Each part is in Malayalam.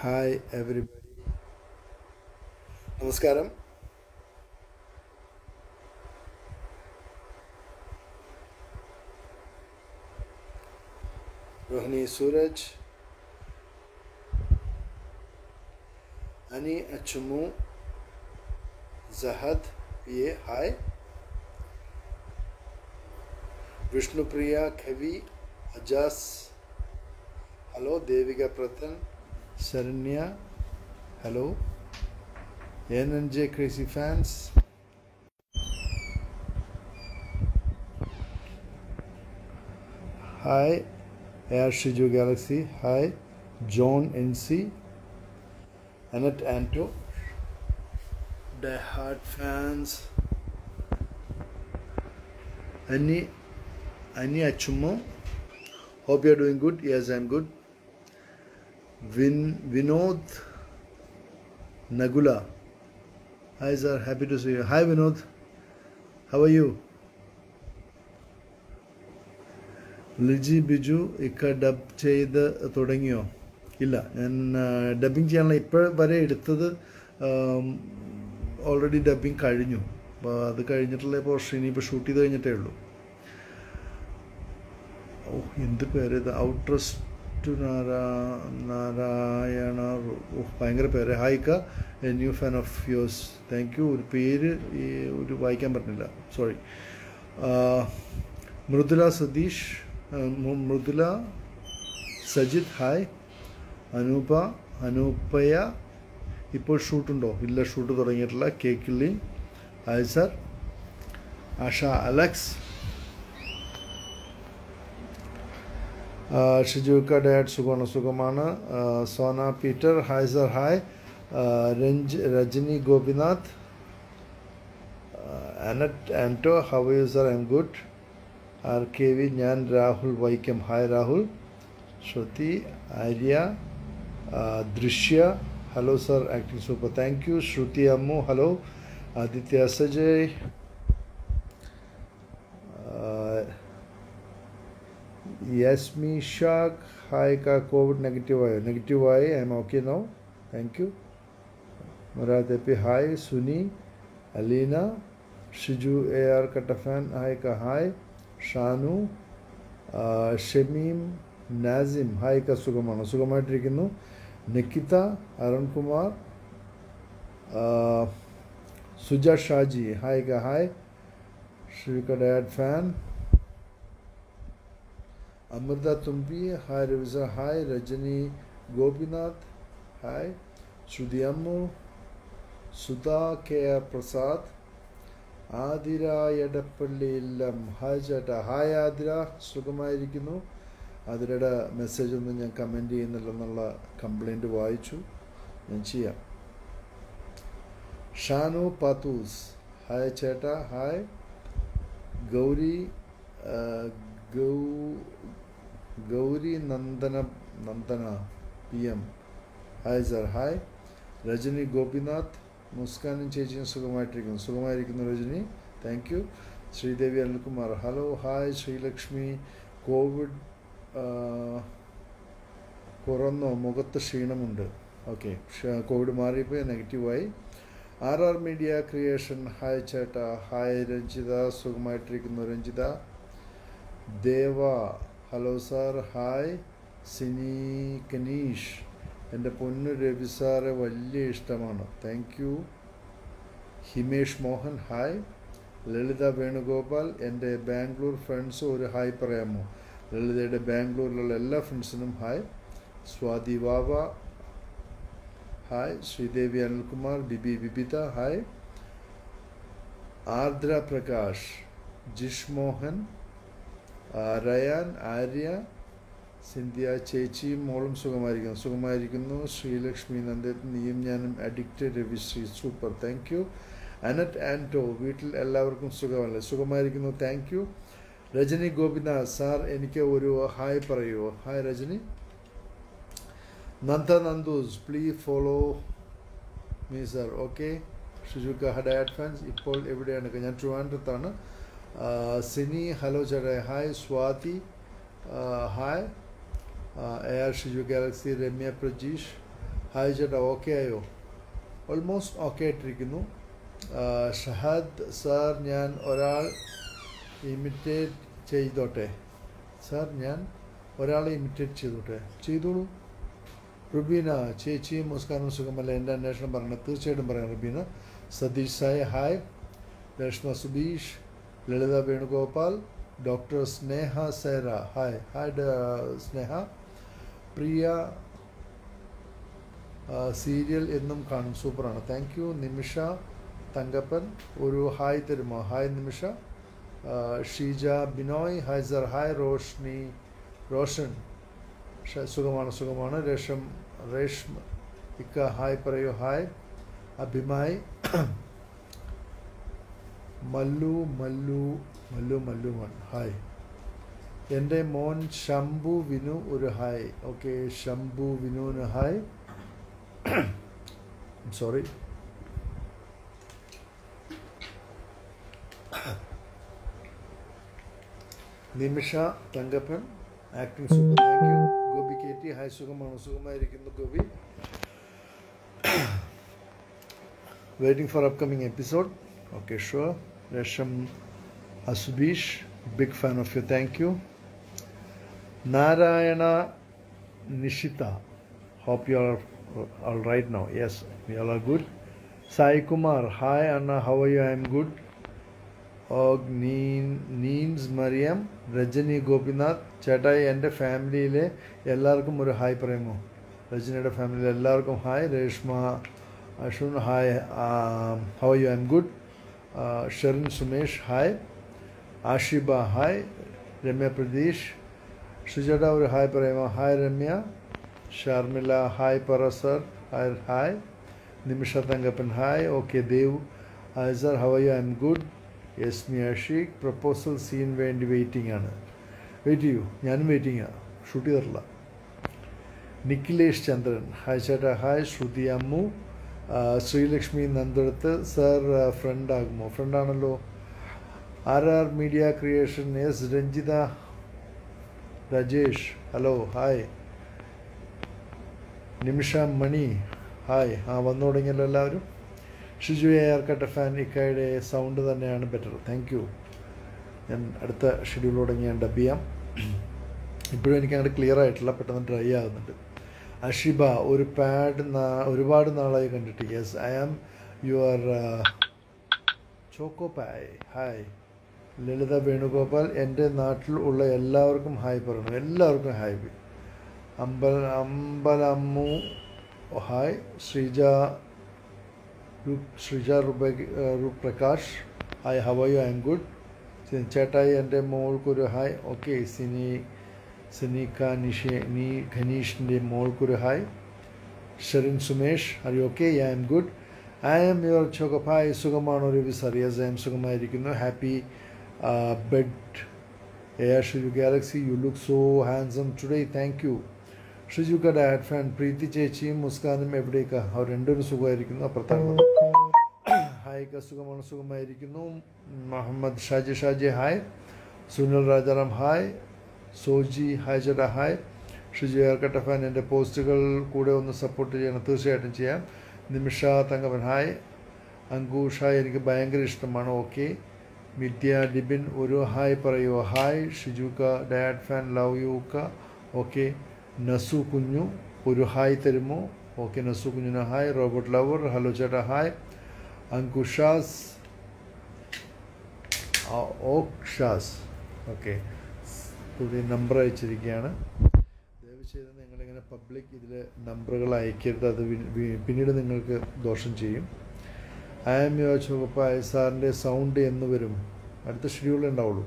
ഹായ് എവരിബഡി നമസ്കാരം रोहिणी सूरज अनि अचुमू जहद ये हाय विष्णुप्रिया कवि अजास हेलो देविका प्रतन Saranya hello NNJ crazy fans hi Air Shiju Galaxy. Hi, John NC, Annette Anto, Die Hard fans, Annie, Annie Achumo. Hope you are doing good. Yes, I am good. Vin Vinod Nagula. Hi, sir. Happy to see you. Hi, Vinod. How are you? Liji Biju ഇക്ക ഡബ് ചെയ്ത് തുടങ്ങിയോ ഇല്ല ഞാൻ ഡബിങ് ചെയ്യാനുള്ള ഇപ്പോൾ വരെ എടുത്തത് ഓൾറെഡി ഡബിങ് കഴിഞ്ഞു അപ്പോൾ അത് കഴിഞ്ഞിട്ടുള്ള പോർഷൻ ഇനിയിപ്പോൾ ഷൂട്ട് ചെയ്ത് കഴിഞ്ഞിട്ടേ ഉള്ളൂ ഓ എന്ത് പേര് ഇത് ഔട്ട്രസ് ടു നാരാ നാരായണ ഓ ഭയങ്കര പേര് ഹായിക്ക a new fan of yours thank you ഒരു പേര് ഈ ഒരു വായിക്കാൻ പറ്റുന്നില്ല സോറി മൃദുല സതീഷ് മൃദുല സജിത് ഹായ് അനൂപ അനൂപയ ഇപ്പോൾ ഷൂട്ടുണ്ടോ ഇല്ല ഷൂട്ട് തുടങ്ങിയിട്ടില്ല കേക്കിള്ളി ഹായ് സർ ആഷ അലക്സ് ഷിജുക്ക ഡാഡ് സുഖമാണ് സുഖമാണ് Sona Peter hi sir hi രഞ്ജ് Rajani Gopinath Annette Anto how you sir I M good R K V ഞാൻ Rahul Vaikom hi Rahul Shruthi Arya Drishya hello sir acting super thank you Shruthi Ammu hello Aditya Sajay Yasmi ഷാഖ് ഹായ് കാ കോവിഡ് നെഗറ്റീവായോ നെഗറ്റീവായി I'm okay no thank you Murad P hi Suni Aleena Shiju A R കട്ടഫാൻ ഹായ് കാ ഹായ് ഷാനു ഷമീം നാസിം ഹായ്ക്ക സുഖമാണ് സുഖമായിട്ടിരിക്കുന്നു നിക്കിത അരുൺകുമാർ സുജ ഷാജി ഹായ്ക്ക ഹായ് ശ്രീക dad fan Amritha Thumbi hi രവിസ hi Rajani Gopinath hi Shruthi Ammu Sudha K R Prasad Athira Edappally ഇല്ലം ഹായ് ചേട്ടാ ഹായ് ആതിര സുഖമായിരിക്കുന്നു ആതിരയുടെ മെസ്സേജ് ഒന്നും ഞാൻ കമൻറ്റ് ചെയ്യുന്നില്ലെന്നുള്ള കംപ്ലൈൻറ്റ് വായിച്ചു ഞാൻ ചെയ്യാം ഷാനു പാത്തൂസ് ഹായ് ചേട്ടാ ഹായ് ഗൗരി ഗൗ Gauri Nandana Nandana P M hi sir hi Rajani Gopinath മുസ്കാനും ചേച്ചിയും സുഖമായിട്ടിരിക്കുന്നു സുഖമായിരിക്കുന്നു Rajani thank you Sreedevi Anilkumar hello hi Sreelakshmi covid കുറന്നോ മുഖത്ത് ക്ഷീണമുണ്ട് ഓക്കെ കോവിഡ് മാറിയപ്പോൾ നെഗറ്റീവായി R R media creation hi ചേട്ട ഹായ് രഞ്ജിത സുഖമായിട്ടിരിക്കുന്നു Ranjitha Deva hello sir hi Sini Kanish എൻ്റെ പൊന്നു രവി സാറെ വലിയ ഇഷ്ടമാണ് thank you Himesh Mohan hi Lalitha Venugopal എൻ്റെ ബാംഗ്ലൂർ ഫ്രണ്ട്സ് ഒരു ഹായ് പറയാമോ ലളിതയുടെ ബാംഗ്ലൂരിലുള്ള എല്ലാ ഫ്രണ്ട്സിനും ഹായ് സ്വാതി വാവ ഹായ് ശ്രീദേവി അനിൽകുമാർ ബിബി ബിബിത ഹായ് ആർദ്ര പ്രകാശ് ജിഷ് മോഹൻ റയാൻ ആര്യ സിന്ധ്യ ചേച്ചിയും മോളും സുഖമായിരിക്കുന്നു സുഖമായിരിക്കുന്നു ശ്രീലക്ഷ്മി നന്ദൻ നീയും ഞാനും addicted Ravisree super thank you Annette Anto വീട്ടിൽ എല്ലാവർക്കും സുഖമല്ലേ സുഖമായിരിക്കുന്നു thank you Rajani Gopinath sir എനിക്ക് ഒരു ഹായ് പറയുമോ hi Rajani Nanda Nandus please follow me sir okay ഷിജുക്ക ഹഡയാറ്റ് ഫാൻസ് ഇപ്പോൾ എവിടെയാണ് ഞാൻ ട്രിവാൻഡ്രത്താണ് സിനി ഹലോ ചേട്ടാ hi Swathi hi A R Shiju Galaxy Ramya Prajeesh hi ചേട്ടാ ഓക്കെ ആയോ ഓൾമോസ്റ്റ് ഓക്കെ ആയിട്ടിരിക്കുന്നു ആ, ഷഹാദ് സാർ ഞാൻ ഒരാൾ ഇമിറ്റേറ്റ് ചെയ്തോട്ടെ സാർ ഞാൻ ഒരാളെ ഇമിറ്റേറ്റ് ചെയ്തോട്ടെ ചെയ്തോളൂ റുബീന ചേച്ചിയും മുസ്കാനും സുഖമല്ല എൻ്റെ അന്വേഷണം പറയണം തീർച്ചയായിട്ടും പറയാം റുബീന സതീഷ് സായ് ഹായ് രേഷ്മ സുബീഷ് ലളിത വേണുഗോപാൽ ഡോക്ടർ സ്നേഹ സേര ഹായ് ഹായ് ഡ- സ്നേഹ പ്രിയ ആ, സീരിയൽ എന്നും കാണും സൂപ്പറാണ് താങ്ക് യു നിമിഷ തങ്കപ്പൻ ഒരു ഹായ് തരുമോ ഹായ് നിമിഷ ആ, Sheeja Binoy hi sir hi Roshni Roshan ഷ- സുഖമാണ് സുഖമാണ് രേഷം രേഷ്മ ഇക്ക ഹായ് പറയൂ ഹായ് അഭിമായി മല്ലു മല്ലു മല്ലു മല്ലുമൺ ഹായ് എൻ്റെ മോൻ ശംഭു വിനു ഒരു ഹായ് ഓക്കെ ശംഭു വിനുവിന് hi sorry Nimisha Thankappan acting super thank you Gopi K T hi സുഖമാണ് സുഖമായിരിക്കുന്നു Gopi waiting for upcoming episode okay sure രേഷം അസുബീഷ് big fan of you thank you Narayana Nishitha hope you are uh, all right now yes we all are good sai kumar hi anna how are you i am good og നീൻ നീൻസ് മറിയം രജനി ഗോപിനാഥ് ചേട്ടായി എൻ്റെ ഫാമിലിയിലെ എല്ലാവർക്കും ഒരു ഹായ് പറയുമോ രജനിയുടെ ഫാമിലിയിലെ എല്ലാവർക്കും hi Reshma Ashwin hi how you I M good Sherin Sumesh hi Ashiba hi Ramya Pratheesh ഷുചേട്ടാ ഒരു ഹായ് പറയുമോ ഹായ് രമ്യ ഷർമിള ഹായ് പറ sir hi hi Nimisha Thankappan hi okay Dev hi sir how you I M good Yasmi Asheeq proposal scene വേണ്ടി വെയിറ്റിംഗ് ആണ് വെയിറ്റ് ചെയ്യൂ ഞാനും വെയിറ്റിംഗ് ആണ് ഷൂട്ട് ചെയ്തിട്ടില്ല നിഖിലേഷ് ചന്ദ്രൻ ഹായ് ചേട്ടാ ഹായ് ശ്രുതി അമ്മു ആ, ശ്രീലക്ഷ്മി നന്ദുടത്ത് സർ ഫ്രണ്ട് ആകുമോ ഫ്രണ്ടാണല്ലോ R R media creation S Ranjitha Rajesh hello hi Nimisha Mani hi ആ വന്നു തുടങ്ങിയല്ലോ എല്ലാവരും ഷിജു എ ആർ കട്ട ഫാൻ ഇക്കയുടെ സൗണ്ട് തന്നെയാണ് ബെറ്റർ താങ്ക് യു ഞാൻ അടുത്ത ഷെഡ്യൂൾ തുടങ്ങി ഞാൻ ഡബ് ചെയ്യാം ഇപ്പോഴും എനിക്ക് അങ്ങോട്ട് ക്ലിയർ ആയിട്ടില്ല പെട്ടെന്ന് ഡ്രൈ ആകുന്നുണ്ട് അഷിബ ഒരു പാഡ് ഒരുപാട് നാളായി കണ്ടിട്ട് yes I am your choco pie hi Lalitha Venugopal എൻ്റെ നാട്ടിൽ ഉള്ള എല്ലാവർക്കും ഹായ് പറയണം എല്ലാവർക്കും ഹായ് അമ്പൽ അമ്പലമ്മു ഹായ് ശ്രീജ രു- ശ്രീജ റുബ റുപ് Prakash hi how you I M good ചേട്ടായി എൻ്റെ മോൾക്കൊരു ഹായ് ഓക്കെ സിനി സിനിക നിഷേ നീ ഖനീഷിൻ്റെ മോൾക്കൊരു hi Sherin Sumesh are you okay I M good I'm your choco pie സുഖമാണോ Ravi sir yes I'm സുഖമായിരിക്കുന്നു happy bed Air Shiju Galaxy you look so handsome today thank you ഷിജുക്ക ഡാഡ് ഫാൻ പ്രീതി ചേച്ചിയും മുസ്കാനും എവിടേക്കാ അവർ രണ്ടുപേരും സുഖമായിരിക്കുന്നു അപ്പുറത്താണ് ഹായ്ക്ക സുഖമാണ് സുഖമായിരിക്കുന്നു Muhammad Shaji Shaji hi Sunil Rajaram hi Soji hi ചേട്ടാ ഹായ് ഷിജു ഏർക്കട്ട ഫാൻ എൻ്റെ പോസ്റ്റുകൾ കൂടെ ഒന്ന് സപ്പോർട്ട് ചെയ്യണം തീർച്ചയായിട്ടും ചെയ്യാം നിമിഷ തങ്കവൻ ഹായ് അങ്കൂഷ് ഹായ് എനിക്ക് ഭയങ്കര ഇഷ്ടമാണ് ഓക്കെ മിഥ്യ ഡിബിൻ ഒരു ഹായ് പറയുമോ ഹായ് ഷിജുക്ക ഡാഡ് ഫാൻ ലവ് യുക്ക ഓക്കെ നസു കുഞ്ഞു ഒരു ഹായ് തരുമോ ഓക്കെ നസു കുഞ്ഞിന് ഹായ് റോബർട്ട് ലവർ ഹലോ ചേട്ടാ ഹായ് അങ്കുഷാസ് ഓക്ഷാസ് ഓക്കെ പുതിയ നമ്പർ അയച്ചിരിക്കുകയാണ് ദയവ് ചെയ്ത് നിങ്ങളിങ്ങനെ പബ്ലിക് ഇതിൽ നമ്പറുകൾ അയക്കരുത് അത് വി- വി- പിന്നീട് നിങ്ങൾക്ക് ദോഷം ചെയ്യും ഐ എം യുവർ ചുവപ്പായ സാറിൻ്റെ സൗണ്ട് എന്ന് വരും അടുത്ത ഷെഡ്യൂളേ ഉണ്ടാവുള്ളൂ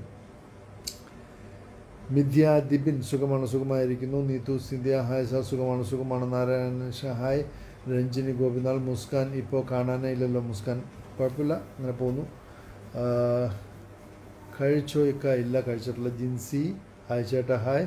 മിഥ്യ ദിബിൻ സുഖമാണ് സുഖമായിരിക്കുന്നു നീതു സിന്ധ്യ ഹായ് സാർ സുഖമാണ് സുഖമാണ് നാരായണ ഷാ ഹായ് രഞ്ജിനി ഗോപിനാൾ മുസ്കാൻ ഇപ്പോൾ കാണാനേ ഇല്ലല്ലോ മുസ്കാൻ കുഴപ്പമില്ല അങ്ങനെ പോകുന്നു ആ, കഴിച്ചോ ഇക്ക ഇല്ല കഴിച്ചിട്ടില്ല ജിൻസി ഹായ് ചേട്ടാ hi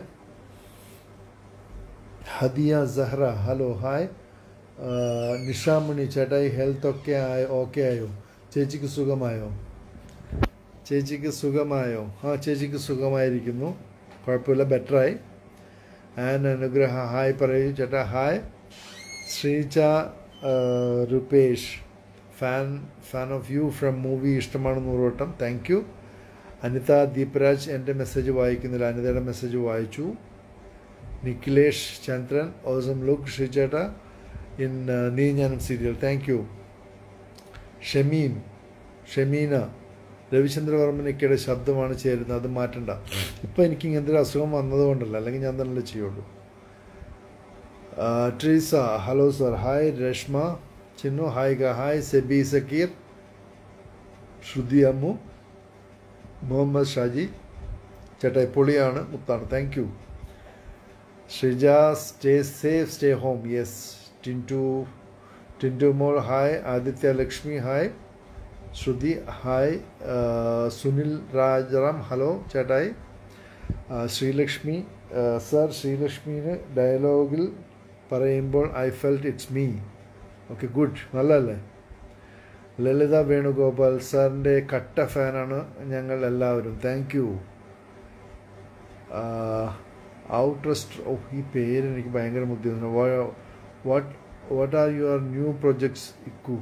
Hadiya Sahra hello hi ആ, നിഷാമണി ചേട്ടായി ഹെൽത്ത് ഒക്കെ ആയോ ഓക്കെ ആയോ ചേച്ചിക്ക് സുഖമായോ ചേച്ചിക്ക് സുഖമായോ ആ ചേച്ചിക്ക് സുഖമായിരിക്കുന്നു കുഴപ്പമില്ല ബെറ്ററായി ആൻ അനുഗ്രഹ ഹായ് പറയൂ ചേട്ടാ hi Sreeja Rupesh fan fan of you from movie ഇഷ്ടമാണ് നൂറുവട്ടം താങ്ക് യു അനിത ദീപരാജ് എൻ്റെ മെസ്സേജ് വായിക്കുന്നില്ല അനിതയുടെ മെസ്സേജ് വായിച്ചു നിഖിലേഷ് ചന്ദ്രൻ ഓസം ലുക്ക് ശ്രീചേട്ട ഇൻ നീ ഞാനും serial thank you Shameem Shameena രവിചന്ദ്രവർമ്മനിക്കയുടെ ശബ്ദമാണ് ചേരുന്നത് അത് മാറ്റണ്ട ഇപ്പം എനിക്ക് ഇങ്ങനത്തെ ഒരു അസുഖം വന്നതുകൊണ്ടല്ല അല്ലെങ്കിൽ ഞാൻ തന്നെ ചെയ്യുള്ളൂ Treesa hello sir hi Reshma Chinnu hi ഗ ഹായ് സെബി സക്കീർ ശ്രുതി അമ്മു മുഹമ്മദ് ഷാജി ചേട്ടാ പൊളിയാണ് മുത്താണ് thank you Sreeja stay safe stay home yes Tintu Tintu മോൾ hi Aditya Lakshmi hi Shruthi hi Sunil Rajaram hello ചേട്ടായി ശ്രീലക്ഷ്മി സർ ശ്രീലക്ഷ്മിന് ഡയലോഗിൽ പറയുമ്പോൾ I felt it's me okay good നല്ലതല്ലേ ലളിത വേണുഗോപാൽ സാറിൻ്റെ കട്ട ഫാനാണ് ഞങ്ങൾ എല്ലാവരും താങ്ക് യു ഔട്ട്രസ്റ്റ് ഓ ഈ പേര് എനിക്ക് ഭയങ്കര ബുദ്ധിമുട്ടുണ്ട് what what are your new projects ഇക്കു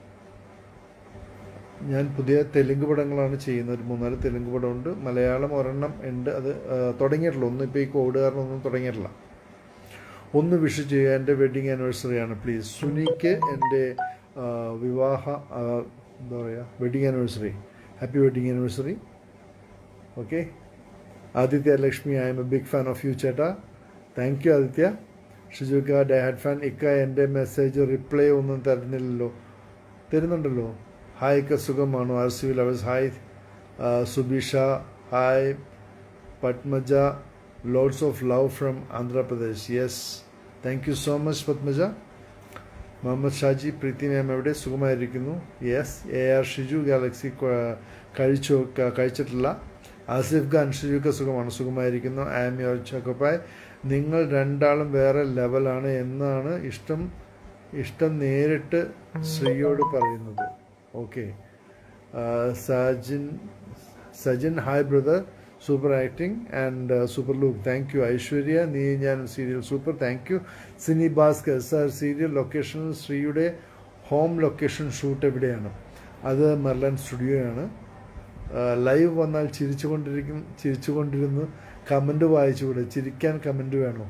ഞാൻ പുതിയ തെലുങ്ക് പടങ്ങളാണ് ചെയ്യുന്നത് ഒരു മൂന്നാല് തെലുങ്ക് പടമുണ്ട് മലയാളം ഒരെണ്ണം ഉണ്ട് അത് തുടങ്ങിയിട്ടില്ല ഒന്നും ഇപ്പോൾ ഈ കോവിഡ് കാരണം ഒന്നും തുടങ്ങിയിട്ടില്ല ഒന്ന് വിഷ് ചെയ്യുക എൻ്റെ വെഡിങ് ആനിവേഴ്സറി ആണ് പ്ലീസ് സുനിക്ക് എൻ്റെ വിവാഹ എന്താ പറയുക wedding anniversary happy wedding anniversary okay Aditya Lakshmi I'm a big fan of you ചേട്ടാ താങ്ക് യു ആദിത്യ ഷിജുക്ക ഡേ ഹാഡ് ഫാൻ ഇക്ക എൻ്റെ മെസ്സേജ് റിപ്ലൈ ഒന്നും തരുന്നില്ലല്ലോ തരുന്നുണ്ടല്ലോ ഹായ് ഇക്ക സുഖമാണോ R C lovers hi Subisha hi Padmaja loads of love from Andhra Pradesh yes thank you so much Padmaja Muhammad Shaji Preethi ma'am എവിടെ സുഖമായിരിക്കുന്നു yes A R Shiju Galaxy കഴിച്ചു കഴിച്ചിട്ടില്ല ആസിഫ് ഖാൻ ഷിജുക്ക് സുഖമാണ് സുഖമായിരിക്കുന്നു ഐ എം യുവർ ചക്കപ്പായ് നിങ്ങൾ രണ്ടാളും വേറെ ലെവലാണ് എന്നാണ് ഇഷ്ടം ഇഷ്ടം നേരിട്ട് ശ്രീയോട് പറയുന്നത് okay Sajin Sajin hi brother super acting and super look thank you Aishwarya നീ ഞാൻ serial super thank you Sini Bhaskar sir serial ലൊക്കേഷനിൽ ശ്രീയുടെ ഹോം ലൊക്കേഷൻ ഷൂട്ട് എവിടെയാണ് അത് മെർലൻ സ്റ്റുഡിയോയാണ് ലൈവ് വന്നാൽ ചിരിച്ചുകൊണ്ടിരിക്കും ചിരിച്ചുകൊണ്ടിരുന്ന് കമൻറ്റ് വായിച്ചുകൂടെ ചിരിക്കാൻ കമൻറ്റ് വേണോ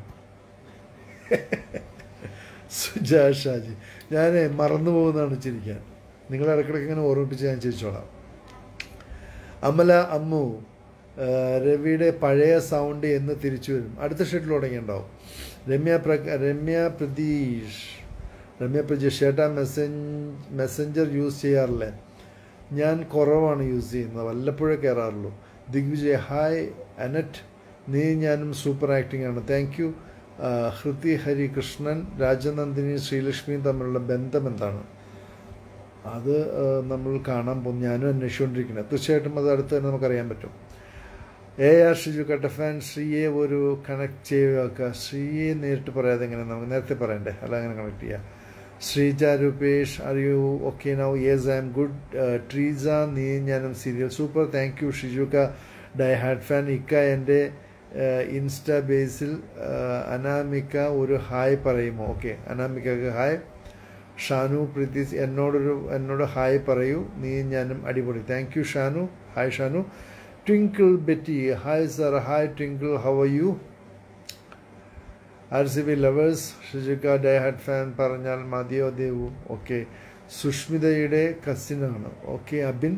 സുജാ ഷാജി ഞാൻ മറന്നു പോകുന്നതാണ് ചിരിക്കാൻ നിങ്ങൾ ഇടയ്ക്കിടയ്ക്ക് ഇങ്ങനെ ഓർമ്മിപ്പിച്ച് ഞാൻ ചിരിച്ചോളാം അമല അമ്മു രവിയുടെ പഴയ സൗണ്ട് എന്ന് തിരിച്ചു വരും അടുത്ത ഷെഡിൽ തുടങ്ങിയിട്ടുണ്ടാവും രമ്യ പ്ര രമ്യ പ്രതീഷ് രമ്യ പ്രതീഷ് ചേട്ടാ മെസ്സഞ്ച് മെസ്സഞ്ചർ യൂസ് ചെയ്യാറില്ലേ ഞാൻ കുറവാണ് യൂസ് ചെയ്യുന്നത് വല്ലപ്പോഴേ കയറാറുള്ളൂ ദിഗ്വിജയ് ഹായ് അനറ്റ് നീ ഞാനും സൂപ്പർ ആക്ടിംഗ് ആണ് താങ്ക് യു ഹൃതി ഹരികൃഷ്ണൻ രാജനന്ദിനി ശ്രീലക്ഷ്മിയും തമ്മിലുള്ള ബന്ധം എന്താണ് അത് നമ്മൾ കാണാൻ പോകും ഞാനും അന്വേഷിച്ചുകൊണ്ടിരിക്കുന്നത് തീർച്ചയായിട്ടും അത് അടുത്ത് തന്നെ നമുക്കറിയാൻ പറ്റും എ ആർ ഷിജു കട്ടഫാൻ ശ്രീയെ ഒരു കണക്ട് ചെയ്യുക ശ്രീയെ നേരിട്ട് പറയാതെ എങ്ങനെ നമുക്ക് നേരത്തെ പറയണ്ടേ അല്ല അങ്ങനെ കണക്ട് ചെയ്യുക Sreeja Rupesh are you okay now yes I M good Treesa നീ ഞാനും സീരിയൽ സൂപ്പർ താങ്ക് യു ഷിജുക്ക ഡൈ ഹാഡ് ഫാൻ ഇക്ക എൻ്റെ ഇൻസ്റ്റാ ബേസിൽ അനാമിക ഒരു ഹായ് പറയുമോ ഓക്കെ അനാമികക്ക് ഹായ് ഷാനു പ്രീതി എന്നോടൊരു എന്നോട് ഹായ് പറയൂ നീ ഞാനും അടിപൊളി thank you Shanu hi Shanu Twinkle Betty hi sir hi Twinkle how are you R C B lovers ഷിജുക്ക ഡേ ഹാഡ് ഫാൻ പറഞ്ഞാൽ മതിയോ ദേവു ഓക്കെ സുഷ്മിതയുടെ കസിനാണ് ഓക്കെ അബിൻ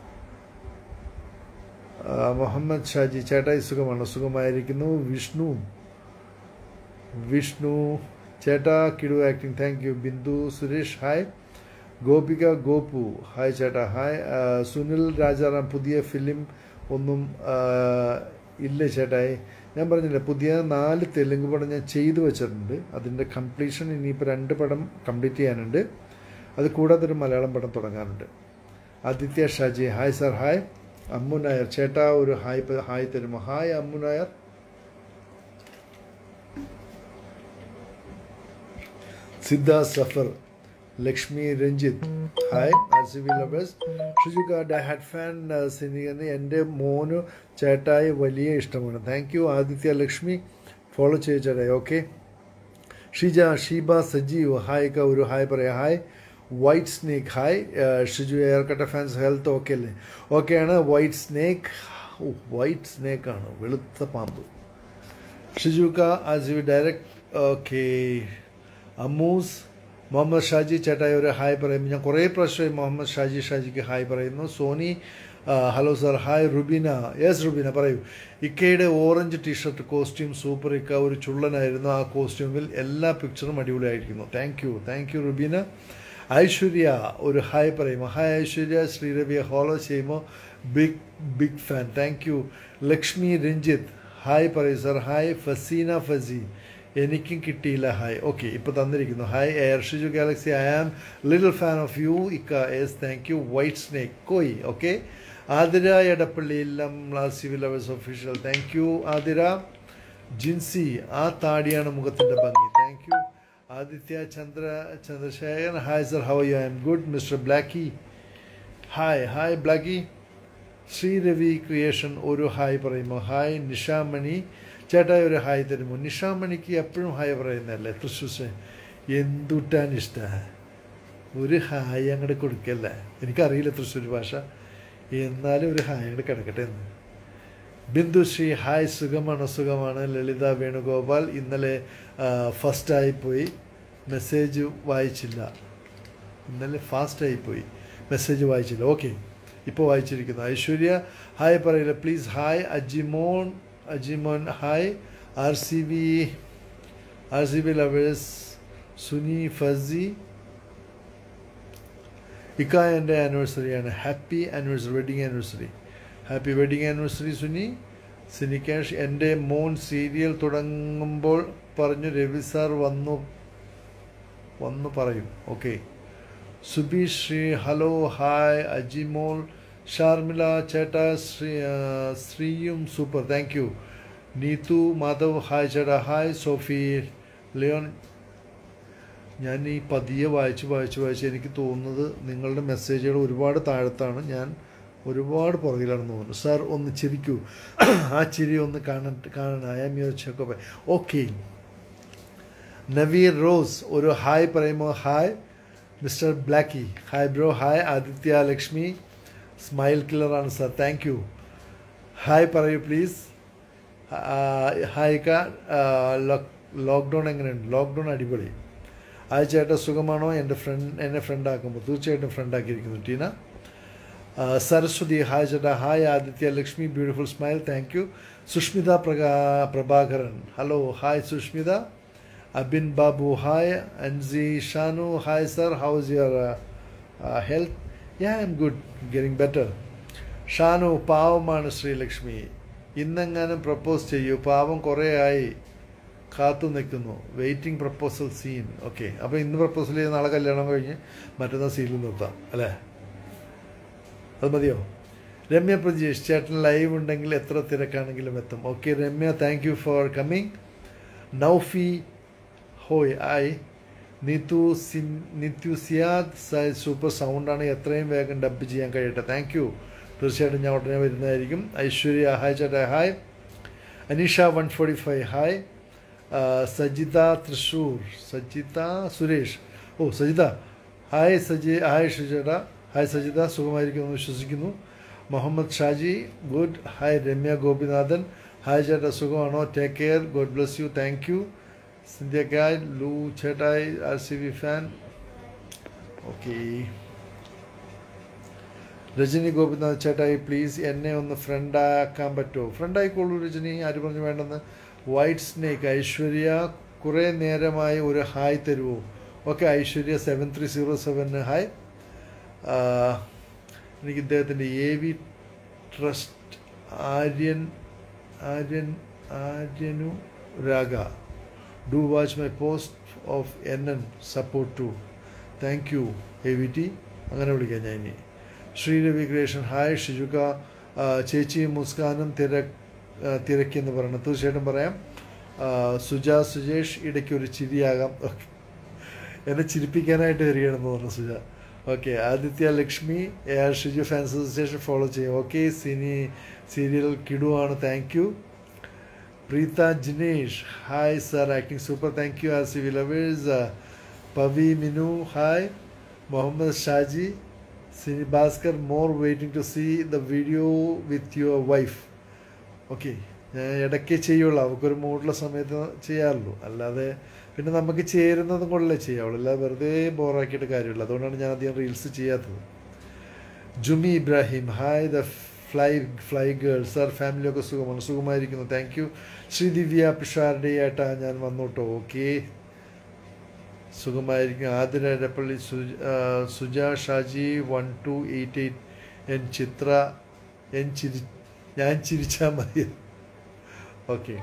മുഹമ്മദ് ഷാജി ചേട്ടായി സുഖമാണ് സുഖമായിരിക്കുന്നു വിഷ്ണു വിഷ്ണു ചേട്ടാ കിടു acting thank you Bindu Suresh hi Gopika Gopu hi ചേട്ടാ ഹായ് സുനിൽ രാജാറാം പുതിയ ഫിലിം ഒന്നും ഇല്ല ചേട്ടായി ഞാൻ പറഞ്ഞില്ലേ പുതിയ നാല് തെലുങ്ക് പടം ഞാൻ ചെയ്തു വെച്ചിട്ടുണ്ട് അതിൻ്റെ കംപ്ലീഷൻ ഇനിയിപ്പോൾ രണ്ട് പടം കംപ്ലീറ്റ് ചെയ്യാനുണ്ട് അത് കൂടാതെ ഒരു മലയാളം പടം തുടങ്ങാനുണ്ട് Aditya Shaji hi sir hi Ammu Nair ചേട്ടാ ഒരു ഹായ് ഹായ് തരുമോ hi Ammu Nair Siddha Safar Lakshmi Ranjith hi R C B lovers ഷിജുക ഡ ഹാഡ് ഫാൻ സിനിഗന് എൻ്റെ മോന് ചേട്ടായി വലിയ ഇഷ്ടമാണ് thank you Aditya Lakshmi follow ചെയ്യ ചേട്ടായി ഓക്കെ ഷിജ ഷീബ സജീവ് ഹായ്ക്ക ഒരു ഹായ് പറയാം hi white snake hi Shiju എയർകട്ട ഫാൻസ് ഹെൽത്ത് ഓക്കെ അല്ലേ ഓക്കെയാണ് വൈറ്റ് സ്നേക്ക് വൈറ്റ് സ്നേക്കാണ് വെളുത്ത പാമ്പ് ഷിജുക്ക as you direct okay Ammus Muhammad Shaji ചേട്ടായി ഒരു ഹായ് പറയുന്നു ഞാൻ കുറേ പ്രാവശ്യമായി മുഹമ്മദ് ഷാജി ഷാജിക്ക് ഹായ് പറയുന്നു Soni hello sir hi Rubeena yes Rubeena പറയൂ ഇക്കയുടെ ഓറഞ്ച് ടീഷർട്ട് കോസ്റ്റ്യൂം സൂപ്പർ ഇക്ക ഒരു ചുള്ളനായിരുന്നു ആ കോസ്റ്റ്യൂമിൽ എല്ലാ പിക്ചറും അടിപൊളിയായിരിക്കുന്നു thank you thank you Rubeena Aishwarya ഒരു ഹായ് പറയുമോ ഹായ് ഐശ്വര്യ ശ്രീരവിയെ ഫോളോ ചെയ്യുമ്പോൾ big big fan thank you Lakshmi Ranjith hi പറയൂ സാർ ഹായ് ഫസീന ഫസി എനിക്കും കിട്ടിയില്ല ഹായ് ഓക്കെ ഇപ്പോൾ തന്നിരിക്കുന്നു hi A R Shiju galaxy I am little fan of you ഇക്ക yes thank you white snake കോയി ഓക്കെ ആതിര എടപ്പള്ളി എല്ലാം civil lovers official thank you Athira Jincy ആ താടിയാണ് മുഖത്തിൻ്റെ ഭംഗി thank you Aditya Chandra Chandrasekharan hi sir how you I M good mister Blackie hi hi Blackie Sreeravi creation ഒരു ഹായ് പറയുമോ ഹായ് നിഷാമണി ചേട്ടായി ഒരു ഹായ് തരുമോ നിഷാമണിക്ക് എപ്പോഴും ഹായ് പറയുന്നതല്ലേ തൃശ്ശൂർ എന്തുട്ടാൻ ഇഷ്ടമാണ് ഒരു ഹായ് അങ്ങോട്ട് കൊടുക്കല്ല എനിക്കറിയില്ല തൃശ്ശൂർ ഭാഷ എന്നാലും ഒരു ഹായ് അങ്ങോട്ട് കിടക്കട്ടെ എന്ന് ബിന്ദുശ്രീ ഹായ് സുഖമാണ് സുഖമാണ് ലളിത വേണുഗോപാൽ ഇന്നലെ ഫസ്റ്റായിപ്പോയി മെസ്സേജ് വായിച്ചില്ല ഇന്നലെ ഫാസ്റ്റായിപ്പോയി മെസ്സേജ് വായിച്ചില്ല ഓക്കെ ഇപ്പോൾ വായിച്ചിരിക്കുന്നു ഐശ്വര്യ ഹായ് പറയില്ല please hi Ajimon Ajimon hi R C B R C B lovers Suni Fasi ഇക്ക എൻ്റെ ആനിവേഴ്സറിയാണ് happy anniversary wedding anniversary happy wedding anniversary Suni സിനിക്കാഷ് എൻ്റെ മോൻ സീരിയൽ തുടങ്ങുമ്പോൾ പറഞ്ഞു രവി സാർ വന്നു വന്നു പറയും okay Subeesh Sree hello hi Ajimol Sharmila ചേട്ടാ ശ്രീ ശ്രീയും super thank you Neethu Madhav hi ചേട്ടാ ഹായ് സോഫി ലിയോൺ ഞാൻ ഈ പതിയെ വായിച്ച് വായിച്ച് വായിച്ച് എനിക്ക് തോന്നുന്നത് നിങ്ങളുടെ മെസ്സേജുകൾ ഒരുപാട് താഴത്താണ് ഞാൻ ഒരുപാട് പുറകിലാണെന്ന് തോന്നുന്നു സാർ ഒന്ന് ചിരിക്കൂ ആ ചിരി ഒന്ന് കാണാൻ കാണാൻ I am your checkup okay Naveer Rose ഒരു ഹായ് പറയുമ്പോൾ hi mister Blackie hi bro hi Aditya Lakshmi smile കില്ലറാണ് സാർ താങ്ക് യു ഹായ് പറയൂ പ്ലീസ് ഹായ്ക്ക ലോക്ക്ഡൗൺ എങ്ങനെയുണ്ട് ലോക്ക്ഡൗൺ അടിപൊളി ആ ചേട്ടാ സുഖമാണോ എൻ്റെ ഫ്രണ്ട് എന്നെ ഫ്രണ്ടാക്കുമ്പോൾ തീർച്ചയായിട്ടും ഫ്രണ്ടാക്കിയിരിക്കുന്നു ടീന സരസ്വതി ഹായ് ചേട്ടാ hi Aditya Lakshmi beautiful smile thank you Sushmitha പ്രകാ Prabhakaran hello hi Sushmitha Abin Babu hi Ansi Shanu hi sir how is your health yeah I M good getting better Shanu പാവമാണ് ശ്രീലക്ഷ്മി ഇന്നെങ്ങാനും പ്രപ്പോസ് ചെയ്യൂ പാവം കുറേ ആയി കാത്തു നിൽക്കുന്നു വെയിറ്റിംഗ് പ്രപ്പോസൽ സീൻ ഓക്കെ അപ്പോൾ ഇന്ന് പ്രപ്പോസൽ ചെയ്ത് നാളെ കല്യാണം കഴിഞ്ഞ് മറ്റന്നാൾ സീനിൽ നിർത്താം അല്ലേ അത് മതിയോ രമ്യ പ്രജീഷ് ചേട്ടൻ ലൈവ് ഉണ്ടെങ്കിൽ എത്ര തിരക്കാണെങ്കിലും എത്തും okay Ramya thank you for coming Naufi ഹോയ് ഐ നിതു സിൻ നിത്യു സിയാദ് സൂപ്പർ സൗണ്ടാണ് എത്രയും വേഗം ഡബ് ചെയ്യാൻ കഴിയട്ടെ താങ്ക് യു തീർച്ചയായിട്ടും ഞാൻ ഉടനെ വരുന്നതായിരിക്കും ഐശ്വര്യ ഹായ് ചേട്ടാ hi Aneesha one forty five hi Sajitha Thrissur Sajitha Suresh ഓ സജിത ഹായ് സജി ഹായ് ഷിജേട്ട ഹായ് സജിത സുഖമായിരിക്കുമെന്ന് വിശ്വസിക്കുന്നു Muhammad Shaji good hi Ramya Gopinathan hi ചേട്ടാ സുഖമാണോ take care god bless you thank you സിന്ധ്യക്കായ് ലൂ ചേട്ടായി R C B fan okay Rajani Gopinath ചേട്ടായി പ്ലീസ് എന്നെ ഒന്ന് ഫ്രണ്ടാക്കാൻ പറ്റുമോ ഫ്രണ്ടായിക്കോളൂ രജനി ആര് പറഞ്ഞു വേണ്ടെന്ന് വൈറ്റ് സ്നേക്ക് ഐശ്വര്യ കുറേ നേരമായി ഒരു ഹായ് തരുമോ okay Aishwarya seven three zero seven hi എനിക്ക് ഇദ്ദേഹത്തിൻ്റെ A V trust Aryan Aryan ആര്യനു രാഗ do watch my post of N N support to thank you A V T അങ്ങനെ വിളിക്കാം ഞാൻ ഇനി ശ്രീരവി ക്രിയേഷൻ ഹായ് ഷിജുക ചേച്ചിയും മുസ്കാനും തിര തിരക്കിയെന്ന് പറയണം തീർച്ചയായിട്ടും പറയാം സുജ സുജേഷ് ഇടയ്ക്ക് ഒരു ചിരിയാകാം ഓക്കെ എന്നെ ചിരിപ്പിക്കാനായിട്ട് വരികയാണെന്ന് പറഞ്ഞു സുജ okay Aditya Lakshmi A R Shiju fans association follow ചെയ്യും ഓക്കെ സിനി സീരിയൽ കിടുവാണ് thank you Preetha Jinesh hi sir acting super thank you R C V lovers Pavi Minu hi Muhammad Shaji Sini Bhaskar more waiting to see the video with your wife okay ഞാൻ ഇടയ്ക്ക് ചെയ്യുള്ളൂ അവൾക്കൊരു മൂടുള്ള സമയത്ത് ചെയ്യാറുള്ളൂ അല്ലാതെ പിന്നെ നമുക്ക് ചേരുന്നതും കൊണ്ടല്ലേ ചെയ്യാവുള്ളൂ അല്ലാതെ വെറുതെ ബോറാക്കിയിട്ട് കാര്യമില്ല അതുകൊണ്ടാണ് ഞാൻ അധികം റീൽസ് ചെയ്യാത്തത് Jumi Ibrahim hi the fly fly girl sir ഫാമിലിയൊക്കെ സുഖമാണ് സുഖമായിരിക്കുന്നു താങ്ക് യു ശ്രീ ദിവ്യ പിഷാരുടെ ആയിട്ടാ ഞാൻ വന്നോട്ടോ ഓക്കെ സുഖമായിരിക്കും ആതിര എടപ്പള്ളി സുജ ആ, Suja Shaji one two eight eight N Chitra N ചിരി ഞാൻ ചിരിച്ചാൽ മതി ഓക്കെ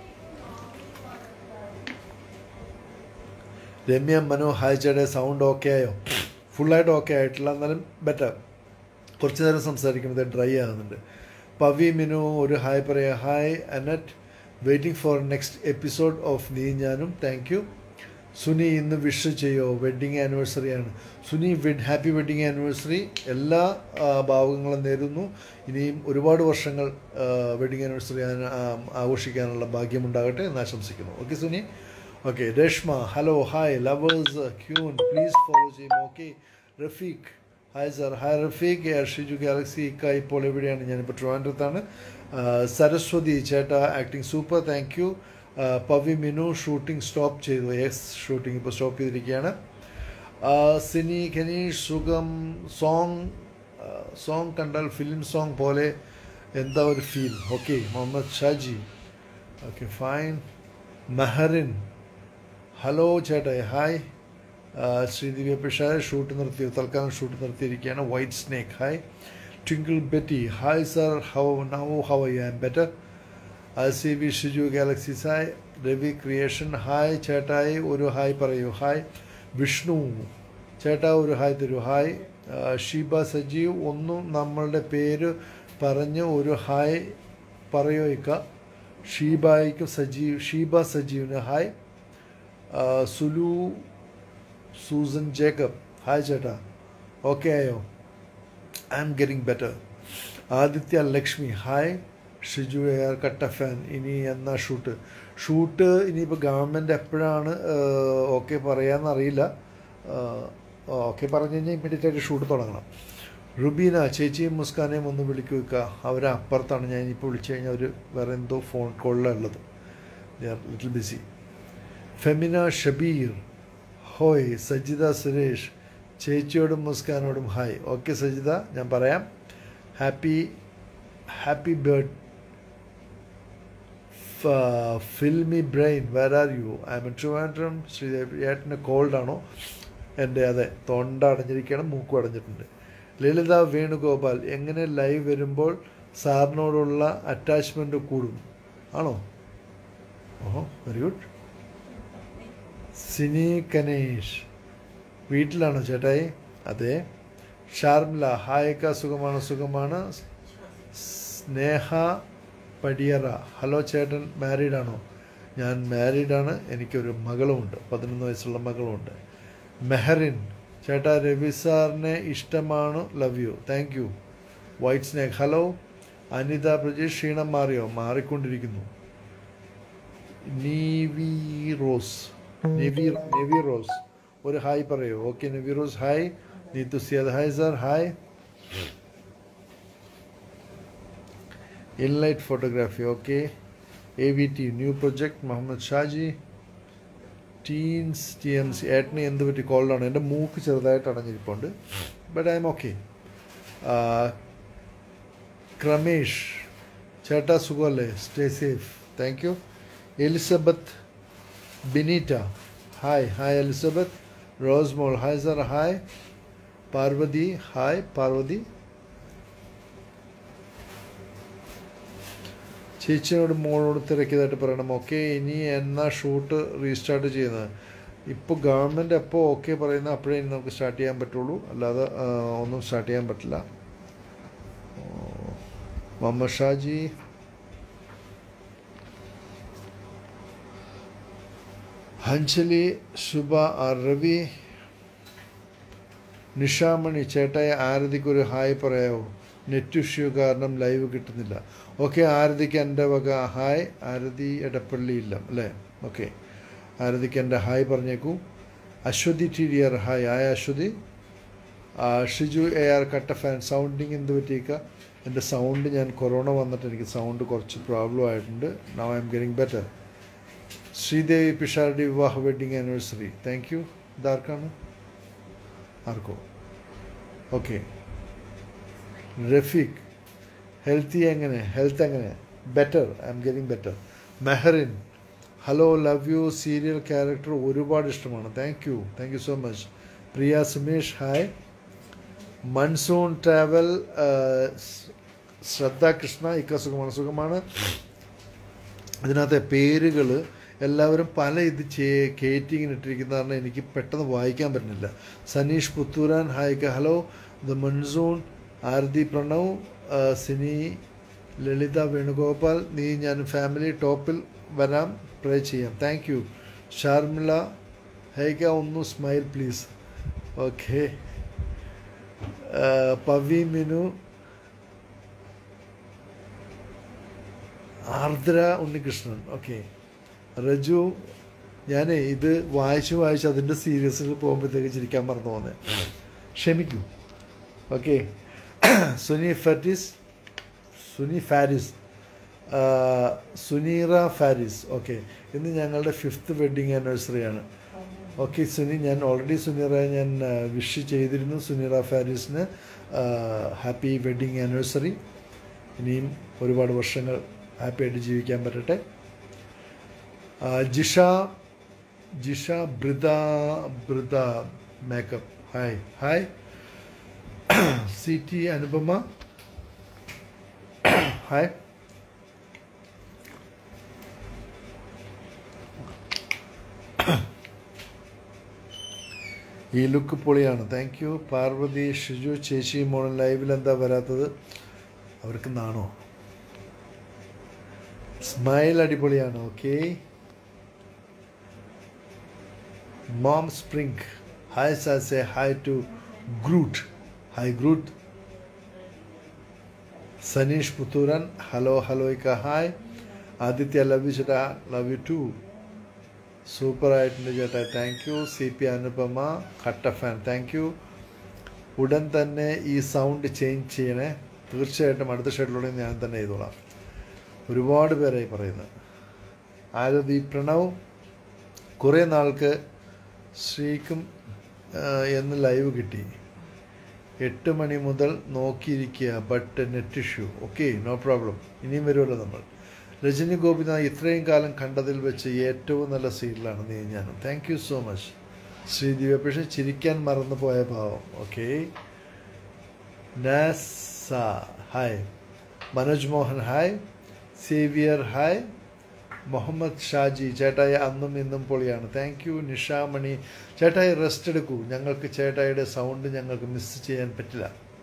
രമ്യ മനോ ഹായ് ചേട്ടേ സൗണ്ട് ഓക്കെ ആയോ ഫുള്ളായിട്ട് ഓക്കെ ആയിട്ടില്ല എന്നാലും ബെറ്റർ കുറച്ച് നേരം സംസാരിക്കുമ്പോൾ ഡ്രൈ ആകുന്നുണ്ട് പവി മിനു ഒരു ഹായ് പറയാം hi Anet waiting for next episode of നീ ഞാനും താങ്ക് യു സുനി ഇന്ന് വിഷ് ചെയ്യോ വെഡ്ഡിങ് ആനിവേഴ്സറിയാണ് Suni wed happy wedding anniversary എല്ലാ ആ, ഭാവുകങ്ങളും നേരുന്നു ഇനിയും ഒരുപാട് വർഷങ്ങൾ വെഡ്ഡിങ് ആനിവേഴ്സറി ആഘോഷിക്കാനുള്ള ഭാഗ്യമുണ്ടാകട്ടെ എന്ന് ആശംസിക്കുന്നു okay Suni okay Reshma hello hi lovers queen please follow ചെയ്യും okay Rafeeq hi sir hi Rafeeq Shiju galaxy ഇക്ക ഇപ്പോൾ എവിടെയാണ് ഞാനിപ്പോൾ ട്രിവാൻഡ്രത്താണ് ആ, സരസ്വതി ചേട്ടാ acting super thank you Pavi Minu shooting stop ചെയ്തു എസ് ഷൂട്ടിംഗ് ഇപ്പോൾ സ്റ്റോപ്പ് ചെയ്തിരിക്കുകയാണ് ആ, സിനി കനീഷ് സുഖം സോങ് സോങ് കണ്ടാൽ ഫിലിം സോങ് പോലെ എന്താ ഒരു feel okay Muhammad Shaji okay fine Mehrin hello ചേട്ടാ ഹായ് ശ്രീദിവ്യ പിഷാര ഷൂട്ട് നിർത്തി തൽക്കാലം ഷൂട്ട് നിർത്തിയിരിക്കുകയാണ് white snake hi twinkle Betty hi sir how now how I am better I C V Shiju galaxy Sai Ravi creation hi ചേട്ടായി ഒരു ഹായ് പറയൂ ഹായ് വിഷ്ണു ചേട്ടാ ഒരു ഹായ് തരൂ ഹായ് ആ, ഷീബ സജീവ് ഒന്നും നമ്മളുടെ പേര് പറഞ്ഞ് ഒരു ഹായ് പറയോ ഇക്ക ഷീബായിക്കും സജീവ് ഷീബ സജീവിന് ഹായ് ആ, സുലു സൂസൻ ജേക്കബ് ഹായ് ചേട്ടാ ഓക്കെ ആയോ I am getting better Aditya Lakshmi hi Shiju A R കട്ട ഫാൻ ഇനി എന്നാ ഷൂട്ട് ഷൂട്ട് ഇനിയിപ്പോൾ ഗവൺമെൻറ് എപ്പോഴാണ് ഓക്കെ പറയാമെന്നറിയില്ല ഓക്കെ പറഞ്ഞു കഴിഞ്ഞാൽ ഇമ്മീഡിയറ്റ് ആയിട്ട് ഷൂട്ട് തുടങ്ങണം റുബീന ചേച്ചിയും മുസ്കാനെയും ഒന്ന് വിളിക്കുക അവരെ അപ്പുറത്താണ് ഞാൻ ഇപ്പോൾ വിളിച്ചു കഴിഞ്ഞാൽ അവർ വേറെ എന്തോ ഫോൺ കോളിലുള്ളത് they are little busy Femina Shabeer ഹോയ് സജിത സുരേഷ് ചേച്ചിയോടും മുസ്കാനോടും ഹായ് ഓക്കെ സജിത ഞാൻ പറയാം happy happy bird filmy brain where are you I I'm Trivandrum Sreedevi ഏട്ടന് കോൾഡാണോ എൻ്റെ അതെ തൊണ്ട അടഞ്ഞിരിക്കുകയാണ് മൂക്കും അടഞ്ഞിട്ടുണ്ട് ലളിത വേണുഗോപാൽ എങ്ങനെ ലൈവ് വരുമ്പോൾ സാറിനോടുള്ള അറ്റാച്ച്മെൻറ്റ് കൂടും ആണോ ഓഹോ വെരി ഗുഡ് സിനി കനേഷ് വീട്ടിലാണോ ചേട്ടായി അതെ ഷാർമില ഹായക്ക സുഖമാണ് സുഖമാണ് സ്നേഹ പടിയറ ഹലോ ചേട്ടൻ മാരീഡാണോ ഞാൻ മാരീഡാണ് എനിക്കൊരു മകളുമുണ്ട് പതിനൊന്ന് വയസ്സുള്ള മകളുമുണ്ട് മെഹറിൻ ചേട്ടാ രവി സാറിനെ ഇഷ്ടമാണ് love you thank you white snake hello Anitha Prajesh ക്ഷീണം മാറിയോ മാറിക്കൊണ്ടിരിക്കുന്നു navy rose navy navy rose ഒരു ഹായ് പറയൂ okay navy rose hi Neethu Siyad hi sir hi inlight photography okay A V T new project Muhammad Shaji teens T M C ഏട്ടന് എന്ത് പറ്റി കോൾഡാണ് എൻ്റെ മൂക്ക് ചെറുതായിട്ട് അടഞ്ഞിരിപ്പുണ്ട് but I'm okay Kramesh ചേട്ടാ സുഖമല്ലേ stay safe thank you Elizabeth Bineeta hi hi Elizabeth Rose മോൾ hi sir hi Parvathi hi Parvathi ചേച്ചിയോട് മോളോട് തിരക്കിയതായിട്ട് പറയണം ഓക്കെ ഇനി എന്നാ ഷൂട്ട് റീസ്റ്റാർട്ട് ചെയ്യുന്നത് ഇപ്പോൾ ഗവൺമെൻറ് എപ്പോൾ ഓക്കെ പറയുന്നത് അപ്പോഴേ ഇനി നമുക്ക് സ്റ്റാർട്ട് ചെയ്യാൻ പറ്റുള്ളൂ അല്ലാതെ ആ, ഒന്നും സ്റ്റാർട്ട് ചെയ്യാൻ പറ്റില്ല മുഹമ്മദ് ഷാജി ഹൻഷലി ശുഭ ആർ രവി നിഷാമണി ചേട്ടായ ആരതിക്കൊരു ഹായ് പറയാവോ നെറ്റ് ഇഷ്യൂ കാരണം ലൈവ് കിട്ടുന്നില്ല ഓക്കെ ആരതിക്ക് എൻ്റെ വക ഹായ് ആരതി എടപ്പള്ളി ഇല്ല അല്ലേ ഓക്കെ ആരതിക്ക് എൻ്റെ ഹായ് പറഞ്ഞേക്കൂ Aswathi T D R hi ആയ അശ്വതി ആ, ഷിജു എ ആർ കട്ട ഫാൻ സൗണ്ടിങ് എന്ത് പറ്റിയേക്ക എൻ്റെ സൗണ്ട് ഞാൻ കൊറോണ വന്നിട്ട് എനിക്ക് സൗണ്ട് കുറച്ച് പ്രോബ്ലം ആയിട്ടുണ്ട് now I'm getting better Sreedevi Pisharody വിവാഹ വെഡിങ് ആനിവേഴ്സറി താങ്ക് യു ഇതാർക്കാണ് ആർക്കോ ഓക്കെ റഫീഖ് ഹെൽത്തി എങ്ങനെ ഹെൽത്ത് എങ്ങനെ better I'm getting better Mehrin hello love you serial character ഒരുപാട് ഇഷ്ടമാണ് thank you thank you so much Priya Sumesh hi monsoon travel Shraddha Krishna ഇക്ക സുഖമാണ് സുഖമാണ് ഇതിനകത്തെ പേരുകൾ എല്ലാവരും പല ഇത് ചേ കയറ്റിങ്ങിന് ഇട്ടിരിക്കുന്ന കാരണം എനിക്ക് പെട്ടെന്ന് വായിക്കാൻ പറ്റുന്നില്ല സനീഷ് പുത്തൂരാൻ ഹായ്ക്ക് hello the monsoon Arathi Pranav ആ, സിനി ലളിത വേണുഗോപാൽ നീ ഞാൻ ഫാമിലി ടോപ്പിൽ വരാം പ്രേ ചെയ്യാം താങ്ക് യു ഷാർമിള ഹൈക്ക ഒന്ന് smile please okay Pavi Minu Ardra Unnikrishnan okay Reju ഞാൻ ഇത് വായിച്ച് വായിച്ച് അതിൻ്റെ സീരിയസിൽ പോകുമ്പോഴത്തേക്ക് ചിരിക്കാൻ മറന്നു പോകുന്നത് ക്ഷമിക്കൂ ഓക്കെ സുനി ഫറ്റിസ് സുനി ഫാരിസ് ആ, സുനീറ ഫാരിസ് ഓക്കെ ഇന്ന് ഞങ്ങളുടെ ഫിഫ്ത്ത് വെഡ്ഡിങ് ആനിവേഴ്സറിയാണ് ഓക്കെ സുനി ഞാൻ ഓൾറെഡി സുനീറ ഞാൻ വിഷ് ചെയ്തിരുന്നു സുനീറ ഫാരിസിന് ഹാപ്പി വെഡ്ഡിങ് ആനിവേഴ്സറി ഇനിയും ഒരുപാട് വർഷങ്ങൾ ഹാപ്പിയായിട്ട് ജീവിക്കാൻ പറ്റട്ടെ ആ, ജിഷ ജിഷ ബ്രിദ ബ്രിദ makeup hi hi C T Anupama hi ഈ ലുക്ക് പൊളിയാണ് താങ്ക് യു പാർവതി ഷിജു ചേച്ചി മോളൻ ലൈവിൽ എന്താ വരാത്തത് അവർക്ക് നാണോ സ്മൈൽ അടിപൊളിയാണ് ഓക്കെ മോം സ്പ്രിങ്ക് hi സാസെ hi to Groot hi Groot Saneesh Puthooran hello ഹലോയ്ക്ക ഹായ് ആദിത്യ ലവ് യു ചേട്ടാ ലവ് യു ടു സൂപ്പർ ആയിട്ടുണ്ട് ചേട്ടാ thank you C P Anupama കട്ട ഫാൻ താങ്ക് യു ഉടൻ തന്നെ ഈ സൗണ്ട് ചേഞ്ച് ചെയ്യണേ തീർച്ചയായിട്ടും അടുത്ത ഷെഡിലൂടെ ഞാൻ തന്നെ ചെയ്തോളാം ഒരുപാട് പേരായി പറയുന്നത് ആരതി പ്രണവ് കുറേ നാൾക്ക് ശ്രീക്കും ആ, എന്ന് ലൈവ് കിട്ടി എട്ട് മണി മുതൽ നോക്കിയിരിക്കുക but net issue okay no problem ഇനിയും വരുമല്ലോ നമ്മൾ രജനി ഗോപിനാഥ് ഇത്രയും കാലം കണ്ടതിൽ വെച്ച് ഏറ്റവും നല്ല സീരിയലാണ് നീ ഞാനും thank you so much Sree Divya പക്ഷെ ചിരിക്കാൻ മറന്നു പോയ ഭാവം okay Naza hi Manoj Mohan hi Xavier hi Muhammad Shaji ചേട്ടായി അന്നും ഇന്നും പൊളിയാണ് താങ്ക് യു നിഷാമണി ചേട്ടായി റെസ്റ്റ് എടുക്കൂ ഞങ്ങൾക്ക് ചേട്ടായിയുടെ സൗണ്ട് ഞങ്ങൾക്ക് മിസ് ചെയ്യാൻ പറ്റില്ല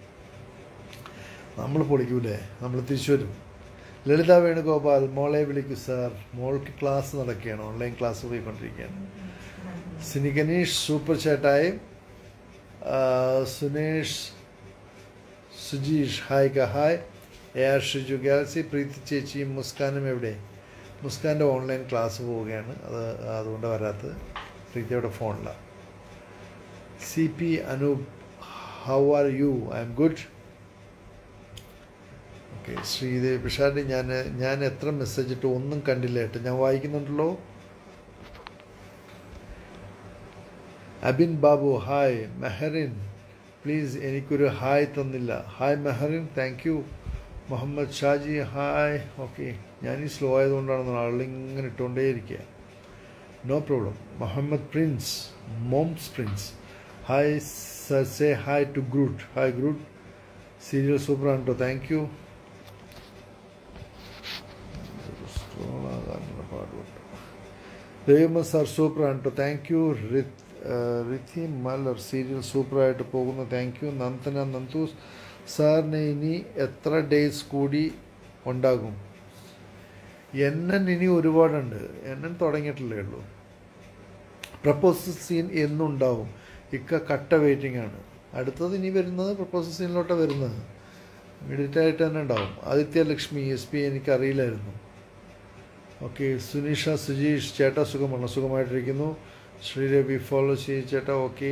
നമ്മൾ പൊളിക്കൂലേ നമ്മൾ തിരിച്ചു വരും ലളിത വേണുഗോപാൽ മോളെ വിളിക്കൂ സാർ മോൾക്ക് ക്ലാസ് നടക്കുകയാണ് ഓൺലൈൻ ക്ലാസ് പോയിക്കൊണ്ടിരിക്കുകയാണ് സിനി ഗണേഷ് സൂപ്പർ ചേട്ടായി ആ, സുനേഷ് സുജീഷ് ഹായ് ക hi A R Shiju galaxy Preethi ചേച്ചിയും മുസ്കാനും എവിടെ മുസ്കാൻ്റെ ഓൺലൈൻ ക്ലാസ് പോവുകയാണ് അത് അതുകൊണ്ട് വരാത്തത് പ്രീതിയുടെ ഫോണിലാണ് C P Anoop how are you I M good okay Sridevi Pishari ഞാൻ ഞാൻ എത്ര മെസ്സേജ് ഇട്ട് ഒന്നും കണ്ടില്ല ഏട്ടോ ഞാൻ വായിക്കുന്നുണ്ടല്ലോ അബിൻ ബാബു ഹായ് മെഹറിൻ പ്ലീസ് എനിക്കൊരു ഹായ് തന്നില്ല hi Mehrin thank you Muhammad Shaji hi okay ഞാൻ ഈ സ്ലോ ആയതുകൊണ്ടാണ് ആളിങ്ങനെ ഇട്ടുകൊണ്ടേയിരിക്കുക no problem Muhammad Prince moms Prince hi say hi to Groot hi Groot serial super ആണ് കേട്ടോ താങ്ക് യു പാടുണ്ട് ദൈവം സാർ സൂപ്പറാണ് കേട്ടോ thank you Ridhi Malar serial സൂപ്പറായിട്ട് പോകുന്നു താങ്ക് യു നന്ദന നന്ദൂസ് സാറിന് ഇനി എത്ര ഡേയ്സ് കൂടി ഉണ്ടാകും എണ്ണൻ ഇനി ഒരുപാടുണ്ട് എണ്ണൻ തുടങ്ങിയിട്ടില്ലേ ഉള്ളൂ പ്രപ്പോസൽ സീൻ എന്നുണ്ടാവും ഇക്ക കട്ട വെയിറ്റിംഗ് ആണ് അടുത്തത് ഇനി വരുന്നത് പ്രപ്പോസൽ സീനിലോട്ട് വരുന്നത് ഇമ്മീഡിയറ്റ് ആയിട്ട് തന്നെ ഉണ്ടാവും ആദിത്യ ലക്ഷ്മി എസ് പി എനിക്കറിയില്ലായിരുന്നു ഓക്കെ സുനീഷ സുജീഷ് ചേട്ടാ സുഖമാണ് സുഖമായിട്ടിരിക്കുന്നു ശ്രീരവി ഫോളോ ചെയ്യ ചേട്ടാ ഓക്കെ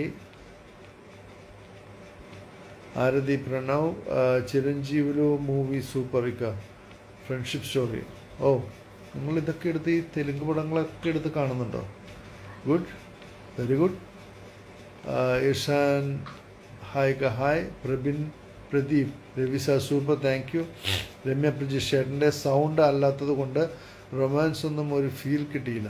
ആരതി പ്രണവ് ആ, ചിരഞ്ജീവിലു മൂവി സൂപ്പർ ഇക്ക ഫ്രണ്ട്ഷിപ്പ് സ്റ്റോറി ഓ നിങ്ങൾ ഇതൊക്കെ എടുത്ത് ഈ തെലുങ്ക് പടങ്ങളൊക്കെ എടുത്ത് കാണുന്നുണ്ടോ good very good Irshan hi ക hi Prabin Pradeep Ravi sir super thank you Ramya Prajeesh ചേട്ടൻ്റെ സൗണ്ട് അല്ലാത്തത് കൊണ്ട് റൊമാൻസ് ഒന്നും ഒരു ഫീൽ കിട്ടിയില്ല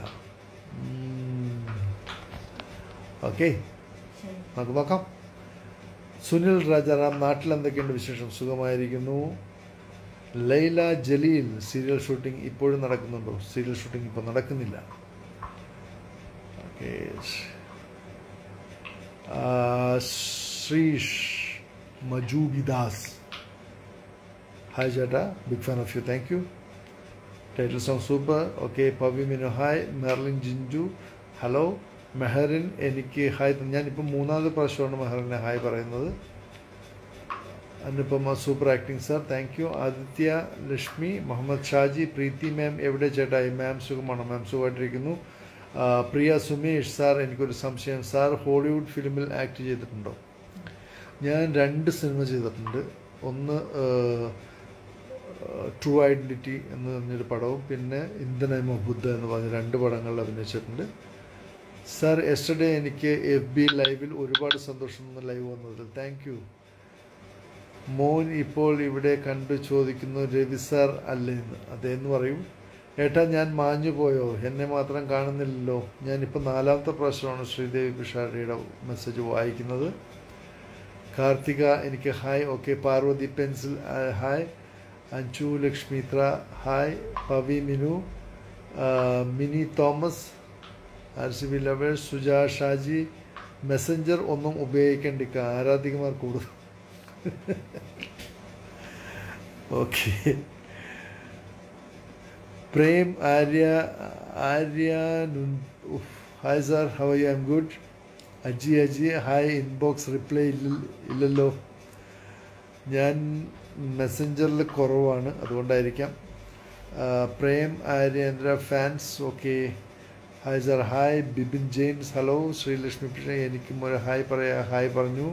ഓക്കെ ശരി നമുക്ക് നോക്കാം സുനിൽ രാജാറാം നാട്ടിൽ എന്തൊക്കെയുണ്ട് വിശേഷം സുഖമായിരിക്കുന്നു ലൈല ജലീൽ സീരിയൽ ഷൂട്ടിംഗ് ഇപ്പോഴും നടക്കുന്നുണ്ടോ സീരിയൽ ഷൂട്ടിംഗ് ഇപ്പോൾ നടക്കുന്നില്ല ഓക്കെ ശ്രീഷ് മജൂബിദാസ് ഹായ് ചേട്ടാ big fan of you thank you title song super okay Pavi Minu hi Merlin Jinju hello Mehrin എനിക്ക് ഹായ് തന്നു. ഞാനിപ്പോൾ മൂന്നാമത് പ്രാവശ്യമാണ് മെഹറിനെ ഹായ് പറയുന്നത് Anupama super acting sir thank you Aditya Lakshmi Muhammad Shaji Preethi ma'am എവിടെ ചേട്ടായി മാം സുഖമാണോ മാം സുഖമായിട്ടിരിക്കുന്നു ആ, പ്രിയ സുമേഷ് സാർ എനിക്കൊരു സംശയം സാർ ഹോളിവുഡ് ഫിലിമിൽ ആക്ട് ചെയ്തിട്ടുണ്ടോ ഞാൻ രണ്ട് സിനിമ ചെയ്തിട്ടുണ്ട് ഒന്ന് ട്രൂ ഐഡൻറ്റിറ്റി എന്ന് പറഞ്ഞൊരു പടവും പിന്നെ ഇന്ദനൈമ ബുദ്ധ എന്ന് പറഞ്ഞ രണ്ട് പടങ്ങളിൽ അഭിനയിച്ചിട്ടുണ്ട് സാർ എസ്റ്റർഡേ എനിക്ക് എഫ് ബി ലൈവിൽ ഒരുപാട് സന്തോഷം ലൈവ് വന്നതിൽ താങ്ക് യു മോൻ ഇപ്പോൾ ഇവിടെ കണ്ടു ചോദിക്കുന്നു രവി സാർ അല്ലേന്ന് അതേന്ന് പറയും ഏട്ടാ ഞാൻ മാഞ്ഞു പോയോ എന്നെ മാത്രം കാണുന്നില്ലല്ലോ ഞാനിപ്പോൾ നാലാമത്തെ പ്രാവശ്യമാണ് ശ്രീദേവി പിഷാരിയുടെ മെസ്സേജ് വായിക്കുന്നത് കാർത്തിക എനിക്ക് ഹായ് ഓക്കെ പാർവതി പെൻസിൽ ആ, ഹായ് അഞ്ചു ലക്ഷ്മിത്ര ഹായ് പവി മിനു ആ, Mini Thomas R C B lovers Suja Shaji messenger ഒന്നും ഉപയോഗിക്കേണ്ടിക്ക ആരാധികമാർ കൂടുതൽ okay Prem Arya Arya hi sir how you I'm good Aji Aji hi inbox reply ഇല്ല ഇല്ലല്ലോ ഞാൻ മെസ്സഞ്ചറിൽ കുറവാണ് അതുകൊണ്ടായിരിക്കാം ആ, Prem Aryendra fans okay hi sir hi Bibin James hello Sreelakshmi Krishna എനിക്കും ഒരു ഹായ് പറയാ ഹായ് പറഞ്ഞു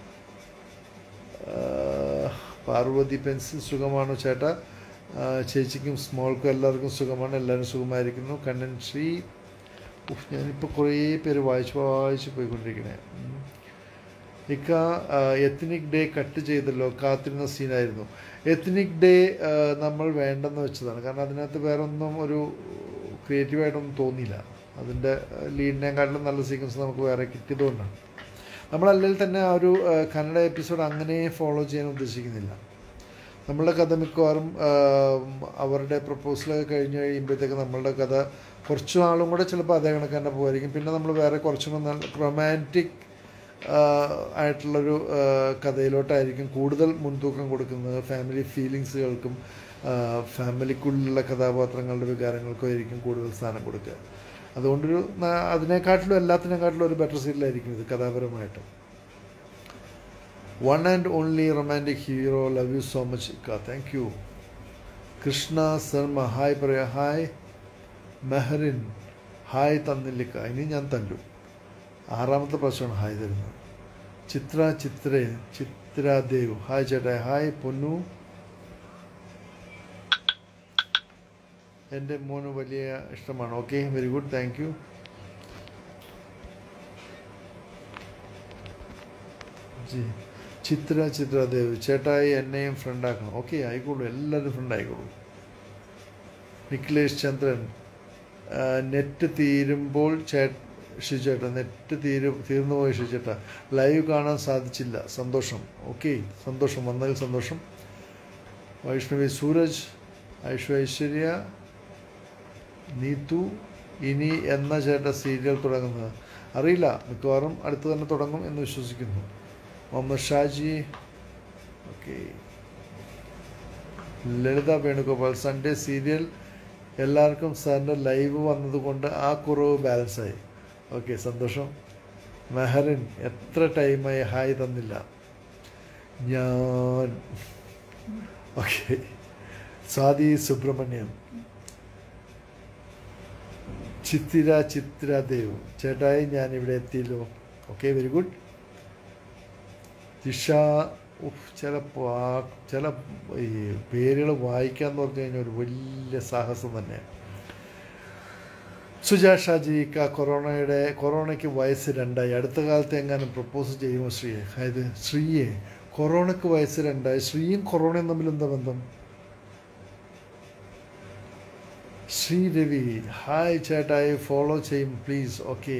ആ, പാർവതി പെൻസിൽ സുഖമാണോ ചേട്ടാ ആ, ചേച്ചിക്കും സ്മോൾക്കും എല്ലാവർക്കും സുഖമാണ് എല്ലാവരും സുഖമായിരിക്കുന്നു കണ്ണൻ ശ്രീ ഉഫ്, ഞാനിപ്പോൾ കുറേ പേര് വായിച്ച് വായിച്ച് പോയിക്കൊണ്ടിരിക്കണേ ഉം. ഇക്ക എത്നിക് ഡേ കട്ട് ചെയ്തല്ലോ കാത്തിരുന്ന സീനായിരുന്നു എത്നിക് ഡേ നമ്മൾ വേണ്ടെന്ന് വെച്ചതാണ് കാരണം അതിനകത്ത് വേറെ ഒന്നും ഒരു ക്രിയേറ്റീവായിട്ടൊന്നും തോന്നിയില്ല അതിൻ്റെ ലീഡിനെക്കാട്ടിലും നല്ല സീക്വൻസ് നമുക്ക് വേറെ കിട്ടിയതുകൊണ്ടാണ് നമ്മളല്ലെങ്കിൽ തന്നെ ആ ഒരു ആ, കന്നഡ എപ്പിസോഡ് അങ്ങനെ ഫോളോ ചെയ്യാൻ ഉദ്ദേശിക്കുന്നില്ല നമ്മളുടെ കഥ മിക്കവാറും ആ, അവരുടെ പ്രപ്പോസലൊക്കെ കഴിഞ്ഞ് കഴിയുമ്പോഴത്തേക്ക് നമ്മളുടെ കഥ കുറച്ച് നാളും കൂടെ ചിലപ്പോൾ അതേ കണക്ക് തന്നെ പോകുമായിരിക്കും പിന്നെ നമ്മൾ വേറെ കുറച്ചും കൂടെ നല്ല റൊമാൻറ്റിക് ആയിട്ടുള്ളൊരു ആ, കഥയിലോട്ടായിരിക്കും കൂടുതൽ മുൻതൂക്കം കൊടുക്കുന്നത് ഫാമിലി ഫീലിങ്സുകൾക്കും ഫാമിലിക്കുള്ളിലുള്ള കഥാപാത്രങ്ങളുടെ വികാരങ്ങൾക്കും ആയിരിക്കും കൂടുതൽ സ്ഥാനം കൊടുക്കുക അതുകൊണ്ടൊരു ന- അതിനെക്കാട്ടിലും എല്ലാത്തിനെക്കാട്ടിലും ഒരു ബെറ്റർ സീരിയലായിരിക്കും ഇത് കഥാപരമായിട്ട് one and only romantic hero love you so much ഇക്ക thank you Krishna Sharma hi പറയാ ഹായ് മെഹറിൻ ഹായ് തന്നില്ലിക്ക ഇനി ഞാൻ തല്ലു ആറാമത്തെ പ്രാവശ്യമാണ് ഹായ് തരുന്നത് ചിത്ര ചിത്രേ ചിത്രാദേവ് ഹായ് ചേട്ടാ ഹായ് പൊന്നു എൻ്റെ മോന് വലിയ ഇഷ്ടമാണ് okay very good thank you G Chitra Chitradev ചേട്ടായി എന്നെയും ഫ്രണ്ടാക്കണം ഓക്കെ ആയിക്കോളൂ എല്ലാവരും ഫ്രണ്ട് ആയിക്കോളൂ നിഖിലേഷ് ചന്ദ്രൻ ആ, നെറ്റ് തീരുമ്പോൾ ചേ ഷിച്ചേട്ടാ നെറ്റ് തീരു തീർന്നു പോയി ഷിച്ചേട്ടാ ലൈവ് കാണാൻ സാധിച്ചില്ല സന്തോഷം ഓക്കെ സന്തോഷം വന്നതിൽ സന്തോഷം വൈഷ്ണവി സൂരജ് ഐഷു ഐശ്വര്യ നീതു ഇനി എന്ന ചേട്ട സീരിയൽ തുടങ്ങുന്നത് അറിയില്ല മിക്കവാറും അടുത്ത് തന്നെ തുടങ്ങും എന്ന് വിശ്വസിക്കുന്നു Muhammad Shaji okay Lalitha Venugopal Sunday serial എല്ലാവർക്കും സാറിൻ്റെ ലൈവ് വന്നതുകൊണ്ട് ആ കുറവ് ബാലൻസായി ഓക്കെ സന്തോഷം മെഹറിൻ എത്ര ടൈമായി ഹായ് തന്നില്ല ഞാൻ ഓക്കെ സ്വാതി സുബ്രഹ്മണ്യം ചിത്തിര ചിത്ര ദേവ് ചേട്ടായി ഞാൻ ഇവിടെ എത്തിയല്ലോ ഓക്കെ വെരി ഗുഡ് ദിഷ ഉഫ് ചില പാ- ചില ഈ പേരുകൾ വായിക്കാന്ന് പറഞ്ഞു കഴിഞ്ഞാൽ ഒരു വലിയ സാഹസം തന്നെയാണ് സുജാ ഷാജി ക കൊറോണയുടെ കൊറോണയ്ക്ക് വയസ്സ് രണ്ടായി അടുത്ത കാലത്ത് എങ്ങാനും പ്രപ്പോസ് ചെയ്യുമോ ശ്രീയെ അതായത് ശ്രീയെ കൊറോണയ്ക്ക് വയസ്സ് രണ്ടായി ശ്രീയും കൊറോണയും തമ്മിൽ എന്താ ബന്ധം ശ്രീ രവി ഹായ് ചേട്ടായി ഫോളോ ചെയ്യും പ്ലീസ് ഓക്കെ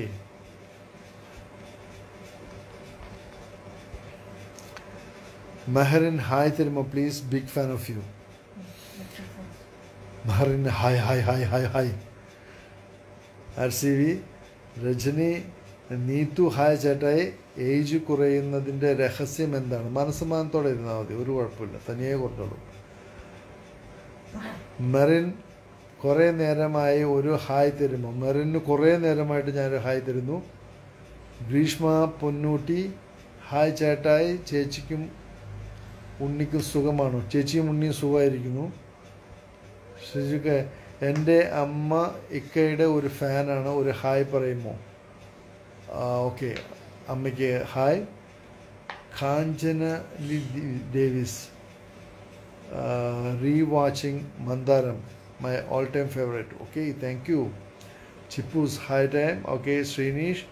മെഹറിൻ ഹായ് തരുമോ please big fan of you Mehrin hi hi hi hi hi R C V Rajani Neethu hi ചേട്ടായി ഏജ് കുറയുന്നതിൻ്റെ രഹസ്യം എന്താണ് മനസ്സമാനത്തോടെ ഇരുന്നാൽ മതി ഒരു കുഴപ്പമില്ല തനിയെ കുറഞ്ഞോളൂ മെറിൻ കുറേ നേരമായി ഒരു ഹായ് തരുമോ മെറിന് കുറേ നേരമായിട്ട് ഞാനൊരു ഹായ് തരുന്നു ഗ്രീഷ്മ പൊന്നൂട്ടി ഹായ് ചേട്ടായി ചേച്ചിക്കും ഉണ്ണിക്കും സുഖമാണോ ചേച്ചിയും ഉണ്ണിയും സുഖമായിരിക്കുന്നു ശരിക്ക് എൻ്റെ അമ്മ ഇക്കയുടെ ഒരു ഫാനാണ് ഒരു ഹായ് പറയുമോ ഓക്കെ അമ്മയ്ക്ക് ഹായ് കാഞ്ചന ലി Davis rewatching Mandaram my all time favourite okay thank you Chippus hi time okay Sreenish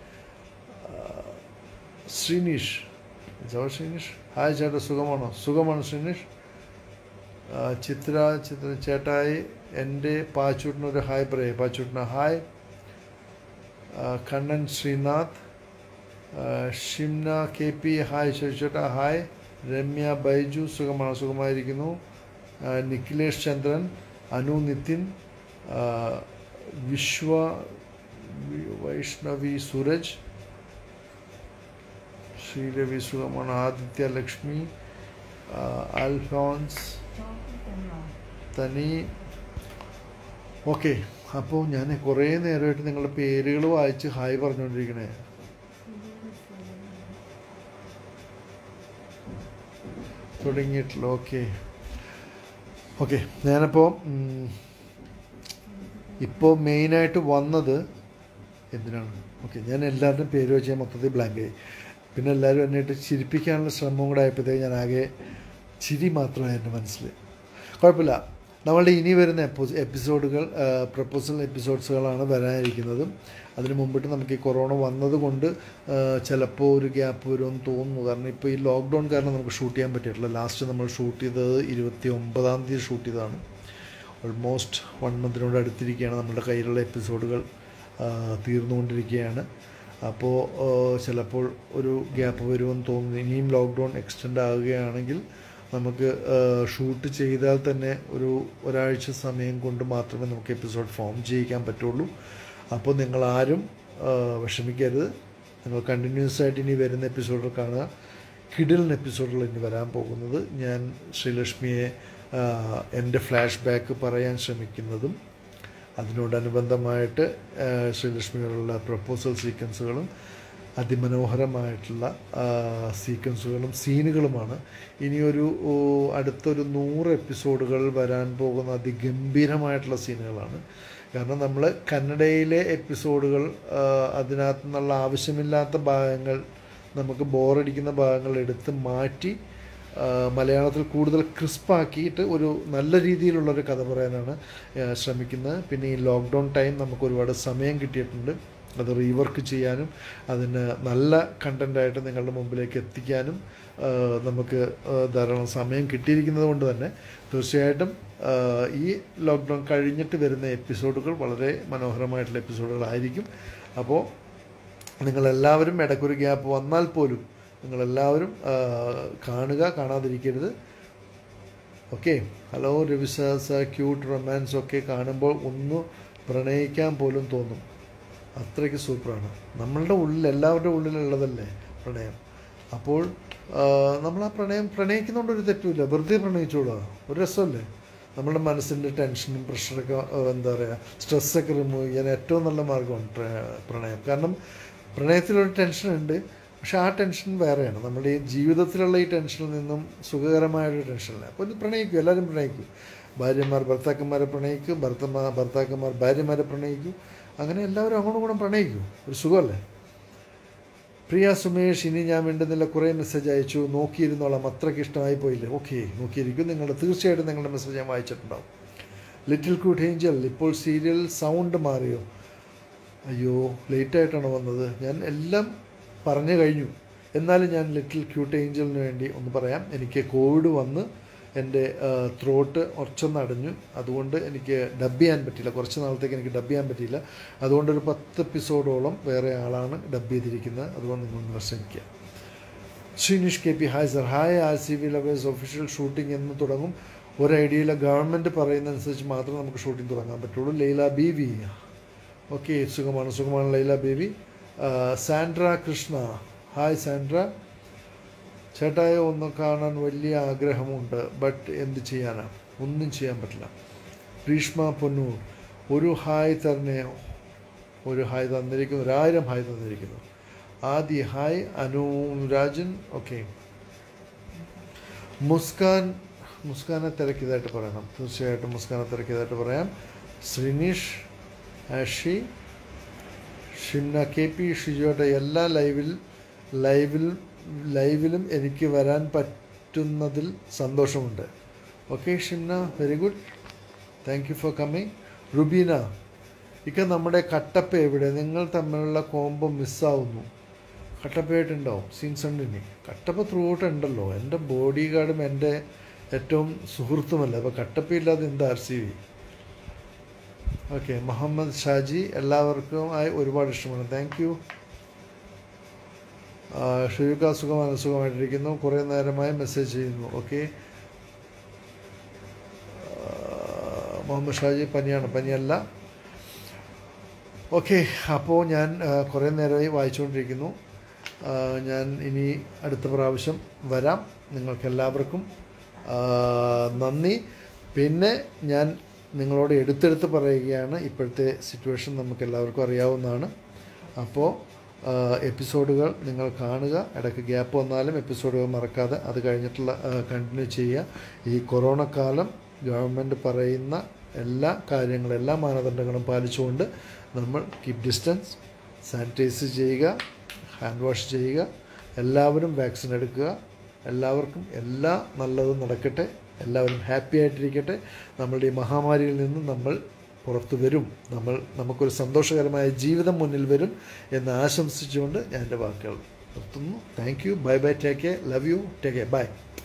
Sreenish ജവ ശ്രീനീഷ് ഹായ് ചേട്ടാ സുഖമാണോ സുഖമാണ് ശ്രീനീഷ് ആ, ചിത്ര ചിത്ര ചേട്ടായി എൻ്റെ പാച്ചൂട്ടിനൊരു ഹായ് പറയേ പാച്ചൂട്ടിന് ഹായ് ആ, കണ്ണൻ ശ്രീനാഥ് ആ, ഷിംന കെ പി ഹായ് ചോദിച്ചോട്ടാ ഹായ് രമ്യ ബൈജു സുഖമാണ് സുഖമായിരിക്കുന്നു ആ, നിഖിലേഷ് ചന്ദ്രൻ അനു നിതിൻ ആ, വിശ്വ വി- വൈഷ്ണവി സൂരജ് ശ്രീരവി സുഖമാണ് ആദിത്യ ലക്ഷ്മി ആ, അൽഫോൺസ് തനി ഓക്കെ അപ്പോൾ ഞാൻ കുറേ നേരമായിട്ട് നിങ്ങളുടെ പേരുകൾ വായിച്ച് ഹായ് പറഞ്ഞുകൊണ്ടിരിക്കണേ തുടങ്ങിയിട്ടില്ല ഓക്കെ ഓക്കെ ഞാനപ്പോൾ ഇപ്പോൾ മെയിനായിട്ട് വന്നത് എന്തിനാണ് ഓക്കെ ഞാൻ എല്ലാവരുടെയും പേര് വെച്ച് ഞാൻ മൊത്തത്തിൽ ബ്ലാങ്ക് ആയി പിന്നെ എല്ലാവരും എന്നിട്ട് ചിരിപ്പിക്കാനുള്ള ശ്രമം കൂടെ ആയപ്പോഴത്തേക്ക് ഞാൻ ആകെ ചിരി മാത്രമായി എൻ്റെ മനസ്സിൽ കുഴപ്പമില്ല നമ്മളുടെ ഇനി വരുന്ന എപ്പോ എപ്പിസോഡുകൾ പ്രപ്പോസൽ എപ്പിസോഡ്സുകളാണ് വരാനിരിക്കുന്നതും അതിന് മുമ്പിട്ട് നമുക്ക് ഈ കൊറോണ വന്നത് കൊണ്ട് ചിലപ്പോൾ ഒരു ഗ്യാപ്പ് വരുമെന്ന് തോന്നുന്നു കാരണം ഇപ്പോൾ ഈ ലോക്ക്ഡൗൺ കാരണം നമുക്ക് ഷൂട്ട് ചെയ്യാൻ പറ്റിയിട്ടില്ല ലാസ്റ്റ് നമ്മൾ ഷൂട്ട് ചെയ്തത് ഇരുപത്തി ഒമ്പതാം തീയതി ഷൂട്ട് ചെയ്തതാണ് ഓൾമോസ്റ്റ് വൺ മന്തിനോട് അടുത്തിരിക്കുകയാണ് നമ്മുടെ കയ്യിലുള്ള എപ്പിസോഡുകൾ ആ, തീർന്നുകൊണ്ടിരിക്കുകയാണ് അപ്പോൾ ആ, ചിലപ്പോൾ ഒരു ഗ്യാപ്പ് വരുമെന്ന് തോന്നുന്നു ഇനിയും ലോക്ക്ഡൗൺ എക്സ്റ്റെൻഡ് ആകുകയാണെങ്കിൽ നമുക്ക് ഷൂട്ട് ചെയ്താൽ തന്നെ ഒരു ഒരാഴ്ച സമയം കൊണ്ട് മാത്രമേ നമുക്ക് എപ്പിസോഡ് ഫോം ചെയ്യിക്കാൻ പറ്റുള്ളൂ അപ്പോൾ നിങ്ങളാരും ആ, വിഷമിക്കരുത് നിങ്ങൾ കണ്ടിന്യൂസ് ആയിട്ട് ഇനി വരുന്ന എപ്പിസോഡുകൾ കാണുക കിഡിലിൻ എപ്പിസോഡുകൾ ഇനി വരാൻ പോകുന്നത് ഞാൻ ശ്രീലക്ഷ്മിയെ ആ, എൻ്റെ ഫ്ലാഷ് ബാക്ക് പറയാൻ ശ്രമിക്കുന്നതും അതിനോടനുബന്ധമായിട്ട് ആ, ശ്രീലക്ഷ്മിയോടുള്ള പ്രപ്പോസൽ സീക്വൻസുകളും അതിമനോഹരമായിട്ടുള്ള ആ, സീക്വൻസുകളും സീനുകളുമാണ് ഇനിയൊരു ഓ, അടുത്തൊരു നൂറ് എപ്പിസോഡുകൾ വരാൻ പോകുന്ന അതിഗംഭീരമായിട്ടുള്ള സീനുകളാണ് കാരണം നമ്മൾ കന്നഡയിലെ എപ്പിസോഡുകൾ ആ, അതിനകത്ത് നിന്നുള്ള ആവശ്യമില്ലാത്ത ഭാഗങ്ങൾ നമുക്ക് ബോറടിക്കുന്ന ഭാഗങ്ങൾ എടുത്ത് മാറ്റി ആ, മലയാളത്തിൽ കൂടുതൽ ക്രിസ്പാക്കിയിട്ട് ഒരു നല്ല രീതിയിലുള്ളൊരു കഥ പറയാനാണ് ആ, ശ്രമിക്കുന്നത് പിന്നെ ഈ ലോക്ക്ഡൗൺ ടൈം നമുക്ക് ഒരുപാട് സമയം കിട്ടിയിട്ടുണ്ട് അത് റീവർക്ക് ചെയ്യാനും അതിന് നല്ല കണ്ടൻ്റായിട്ട് നിങ്ങളുടെ മുമ്പിലേക്ക് എത്തിക്കാനും ആ, നമുക്ക് ആ, ധാരാളം സമയം കിട്ടിയിരിക്കുന്നത് കൊണ്ട് തന്നെ തീർച്ചയായിട്ടും ആ, ഈ ലോക്ക്ഡൗൺ കഴിഞ്ഞിട്ട് വരുന്ന എപ്പിസോഡുകൾ വളരെ മനോഹരമായിട്ടുള്ള എപ്പിസോഡുകളായിരിക്കും അപ്പോൾ നിങ്ങളെല്ലാവരും ഇടയ്ക്കൊരു ഗ്യാപ്പ് വന്നാൽ പോലും നിങ്ങളെല്ലാവരും ആ, കാണുക കാണാതിരിക്കരുത് okay hello Ravisasa cute romance ഒക്കെ കാണുമ്പോൾ ഒന്ന് പ്രണയിക്കാൻ പോലും തോന്നും അത്രയ്ക്ക് സൂപ്പറാണ് നമ്മളുടെ ഉള്ളിൽ എല്ലാവരുടെ ഉള്ളിലുള്ളതല്ലേ പ്രണയം അപ്പോൾ ആ, നമ്മൾ ആ പ്രണയം പ്രണയിക്കുന്നതുകൊണ്ട് ഒരു തെറ്റുമില്ല വെറുതെ പ്രണയിച്ചോളൂ ഒരു രസമല്ലേ നമ്മുടെ മനസ്സിൻ്റെ ടെൻഷനും പ്രഷറൊക്കെ ആ, എന്താ പറയുക സ്ട്രെസ്സൊക്കെ റിമൂവ് ചെയ്യാൻ ഏറ്റവും നല്ല മാർഗ്ഗമാണ് പ്ര- പ്രണയം കാരണം പ്രണയത്തിലൊരു ടെൻഷനുണ്ട് പക്ഷെ ആ ടെൻഷൻ വേറെയാണ് നമ്മുടെ ഈ ജീവിതത്തിലുള്ള ഈ ടെൻഷനിൽ നിന്നും സുഖകരമായൊരു ടെൻഷനല്ല അപ്പോൾ ഇത് പ്രണയിക്കും എല്ലാവരും പ്രണയിക്കും ഭാര്യമാർ ഭർത്താക്കന്മാരെ പ്രണയിക്കും ഭർത്തമാർ ഭർത്താക്കന്മാർ ഭാര്യമാരെ പ്രണയിക്കും അങ്ങനെ എല്ലാവരും അങ്ങോട്ടും കൂടെ പ്രണയിക്കും ഒരു സുഖമല്ലേ പ്രിയ സുമേഷ് ഇനി ഞാൻ വേണ്ടുന്നില്ല കുറേ മെസ്സേജ് അയച്ചു നോക്കിയിരുന്നോളാം അത്രയ്ക്ക് ഇഷ്ടമായി പോയില്ലേ ഓക്കെ നോക്കിയിരിക്കും നിങ്ങളുടെ തീർച്ചയായിട്ടും നിങ്ങളുടെ മെസ്സേജ് ഞാൻ വായിച്ചിട്ടുണ്ടാവും ലിറ്റിൽ ക്യൂട്ട് ഏഞ്ചൽ ഇപ്പോൾ സീരിയൽ സൗണ്ട് മാറിയോ അയ്യോ ലേറ്റായിട്ടാണ് വന്നത് ഞാൻ എല്ലാം പറഞ്ഞു കഴിഞ്ഞു എന്നാലും ഞാൻ ലിറ്റിൽ ക്യൂട്ട് ഏഞ്ചലിന് വേണ്ടി ഒന്ന് പറയാം എനിക്ക് കോവിഡ് വന്ന് എൻ്റെ ത്രോട്ട് കുറച്ചൊന്ന് അടഞ്ഞു അതുകൊണ്ട് എനിക്ക് ഡബ് ചെയ്യാൻ പറ്റിയില്ല കുറച്ച് നാളത്തേക്ക് എനിക്ക് ഡബ് ചെയ്യാൻ പറ്റിയില്ല അതുകൊണ്ട് ഒരു പത്ത് എപ്പിസോഡോളം വേറെ ആളാണ് ഡബ് ചെയ്തിരിക്കുന്നത് അതുകൊണ്ട് നിങ്ങൾ ക്ഷമിക്കുക Sreenish K P hi sir hi R C V lovers official shooting എന്ന് തുടങ്ങും ഒരു ഐഡിയയിലെ ഗവൺമെൻറ് പറയുന്നതനുസരിച്ച് മാത്രമേ നമുക്ക് ഷൂട്ടിംഗ് തുടങ്ങാൻ പറ്റുള്ളൂ ലൈല ബി വി ഓക്കെ സുഖമാണ് സുഖമാണ് Laila baby Sandra Krishna hi Sandra ചേട്ടായെ ഒന്ന് കാണാൻ വലിയ ആഗ്രഹമുണ്ട് ബട്ട് എന്ത് ചെയ്യാനാണ് ഒന്നും ചെയ്യാൻ പറ്റില്ല ഭീഷ്മ പൊന്നൂർ ഒരു ഹായ് തരണേ ഒരു ഹായ് തന്നിരിക്കുന്നു ഒരായിരം ഹായ് തന്നിരിക്കുന്നു ആദി ഹായ് അനുരാജൻ ഓക്കെ മുസ്കാൻ മുസ്കാനെ തിരക്കിയതായിട്ട് പറയണം തീർച്ചയായിട്ടും മുസ്കാനെ തിരക്കിയതായിട്ട് പറയാം ശ്രീനീഷ് ആഷി ഷിംന കെ പി ഷിജോയുടെ എല്ലാ ലൈവിൽ ലൈവിൽ ലൈവിലും എനിക്ക് വരാൻ പറ്റുന്നതിൽ സന്തോഷമുണ്ട് okay Shimna very good thank you for coming Rubeena ഇക്ക നമ്മുടെ കട്ടപ്പ എവിടെ നിങ്ങൾ തമ്മിലുള്ള കോംബോ മിസ്സാവുന്നു കട്ടപ്പയായിട്ടുണ്ടാവും സീൻസണ്ടിന് കട്ടപ്പ ത്രൂ ഔട്ട് ഉണ്ടല്ലോ എൻ്റെ ബോഡി ഗാർഡും എൻ്റെ ഏറ്റവും സുഹൃത്തുമല്ല അപ്പോൾ കട്ടപ്പയില്ലാതെ എന്താ R C V okay Muhammad Shaji എല്ലാവർക്കും ആയി ഒരുപാട് ഇഷ്ടമാണ് താങ്ക് യു ഷുയുക്ക സുഖമാണ് സുഖമായിട്ടിരിക്കുന്നു കുറേ നേരമായി മെസ്സേജ് ചെയ്യുന്നു ഓക്കെ മുഹമ്മദ് ഷാജി പനിയാണ് പനിയല്ല ഓക്കെ അപ്പോൾ ഞാൻ കുറേ നേരമായി വായിച്ചുകൊണ്ടിരിക്കുന്നു ഞാൻ ഇനി അടുത്ത പ്രാവശ്യം വരാം നിങ്ങൾക്കെല്ലാവർക്കും നന്ദി പിന്നെ ഞാൻ നിങ്ങളോട് എടുത്തെടുത്ത് പറയുകയാണ് ഇപ്പോഴത്തെ സിറ്റുവേഷൻ നമുക്ക് എല്ലാവർക്കും അറിയാവുന്നതാണ് അപ്പോൾ എപ്പിസോഡുകൾ നിങ്ങൾ കാണുക ഇടയ്ക്ക് ഗ്യാപ്പ് വന്നാലും എപ്പിസോഡുകൾ മറക്കാതെ അത് കഴിഞ്ഞിട്ടുള്ള കണ്ടിന്യൂ ചെയ്യുക ഈ കൊറോണ കാലം ഗവൺമെൻറ് പറയുന്ന എല്ലാ കാര്യങ്ങളും എല്ലാ മാനദണ്ഡങ്ങളും പാലിച്ചുകൊണ്ട് നമ്മൾ കീപ് ഡിസ്റ്റൻസ് സാനിറ്റൈസ് ചെയ്യുക ഹാൻഡ് വാഷ് ചെയ്യുക എല്ലാവരും വാക്സിൻ എടുക്കുക എല്ലാവർക്കും എല്ലാ നല്ലതും നടക്കട്ടെ എല്ലാവരും ഹാപ്പി ആയിട്ടിരിക്കട്ടെ നമ്മളുടെ ഈ മഹാമാരിയിൽ നിന്ന് നമ്മൾ പുറത്തു വരും നമ്മൾ നമുക്കൊരു സന്തോഷകരമായ ജീവിതം മുന്നിൽ വരും എന്ന് ആശംസിച്ചുകൊണ്ട് ഞാൻ എൻ്റെ വാക്കുകൾ നിർത്തുന്നു thank you bye bye take care love you take care by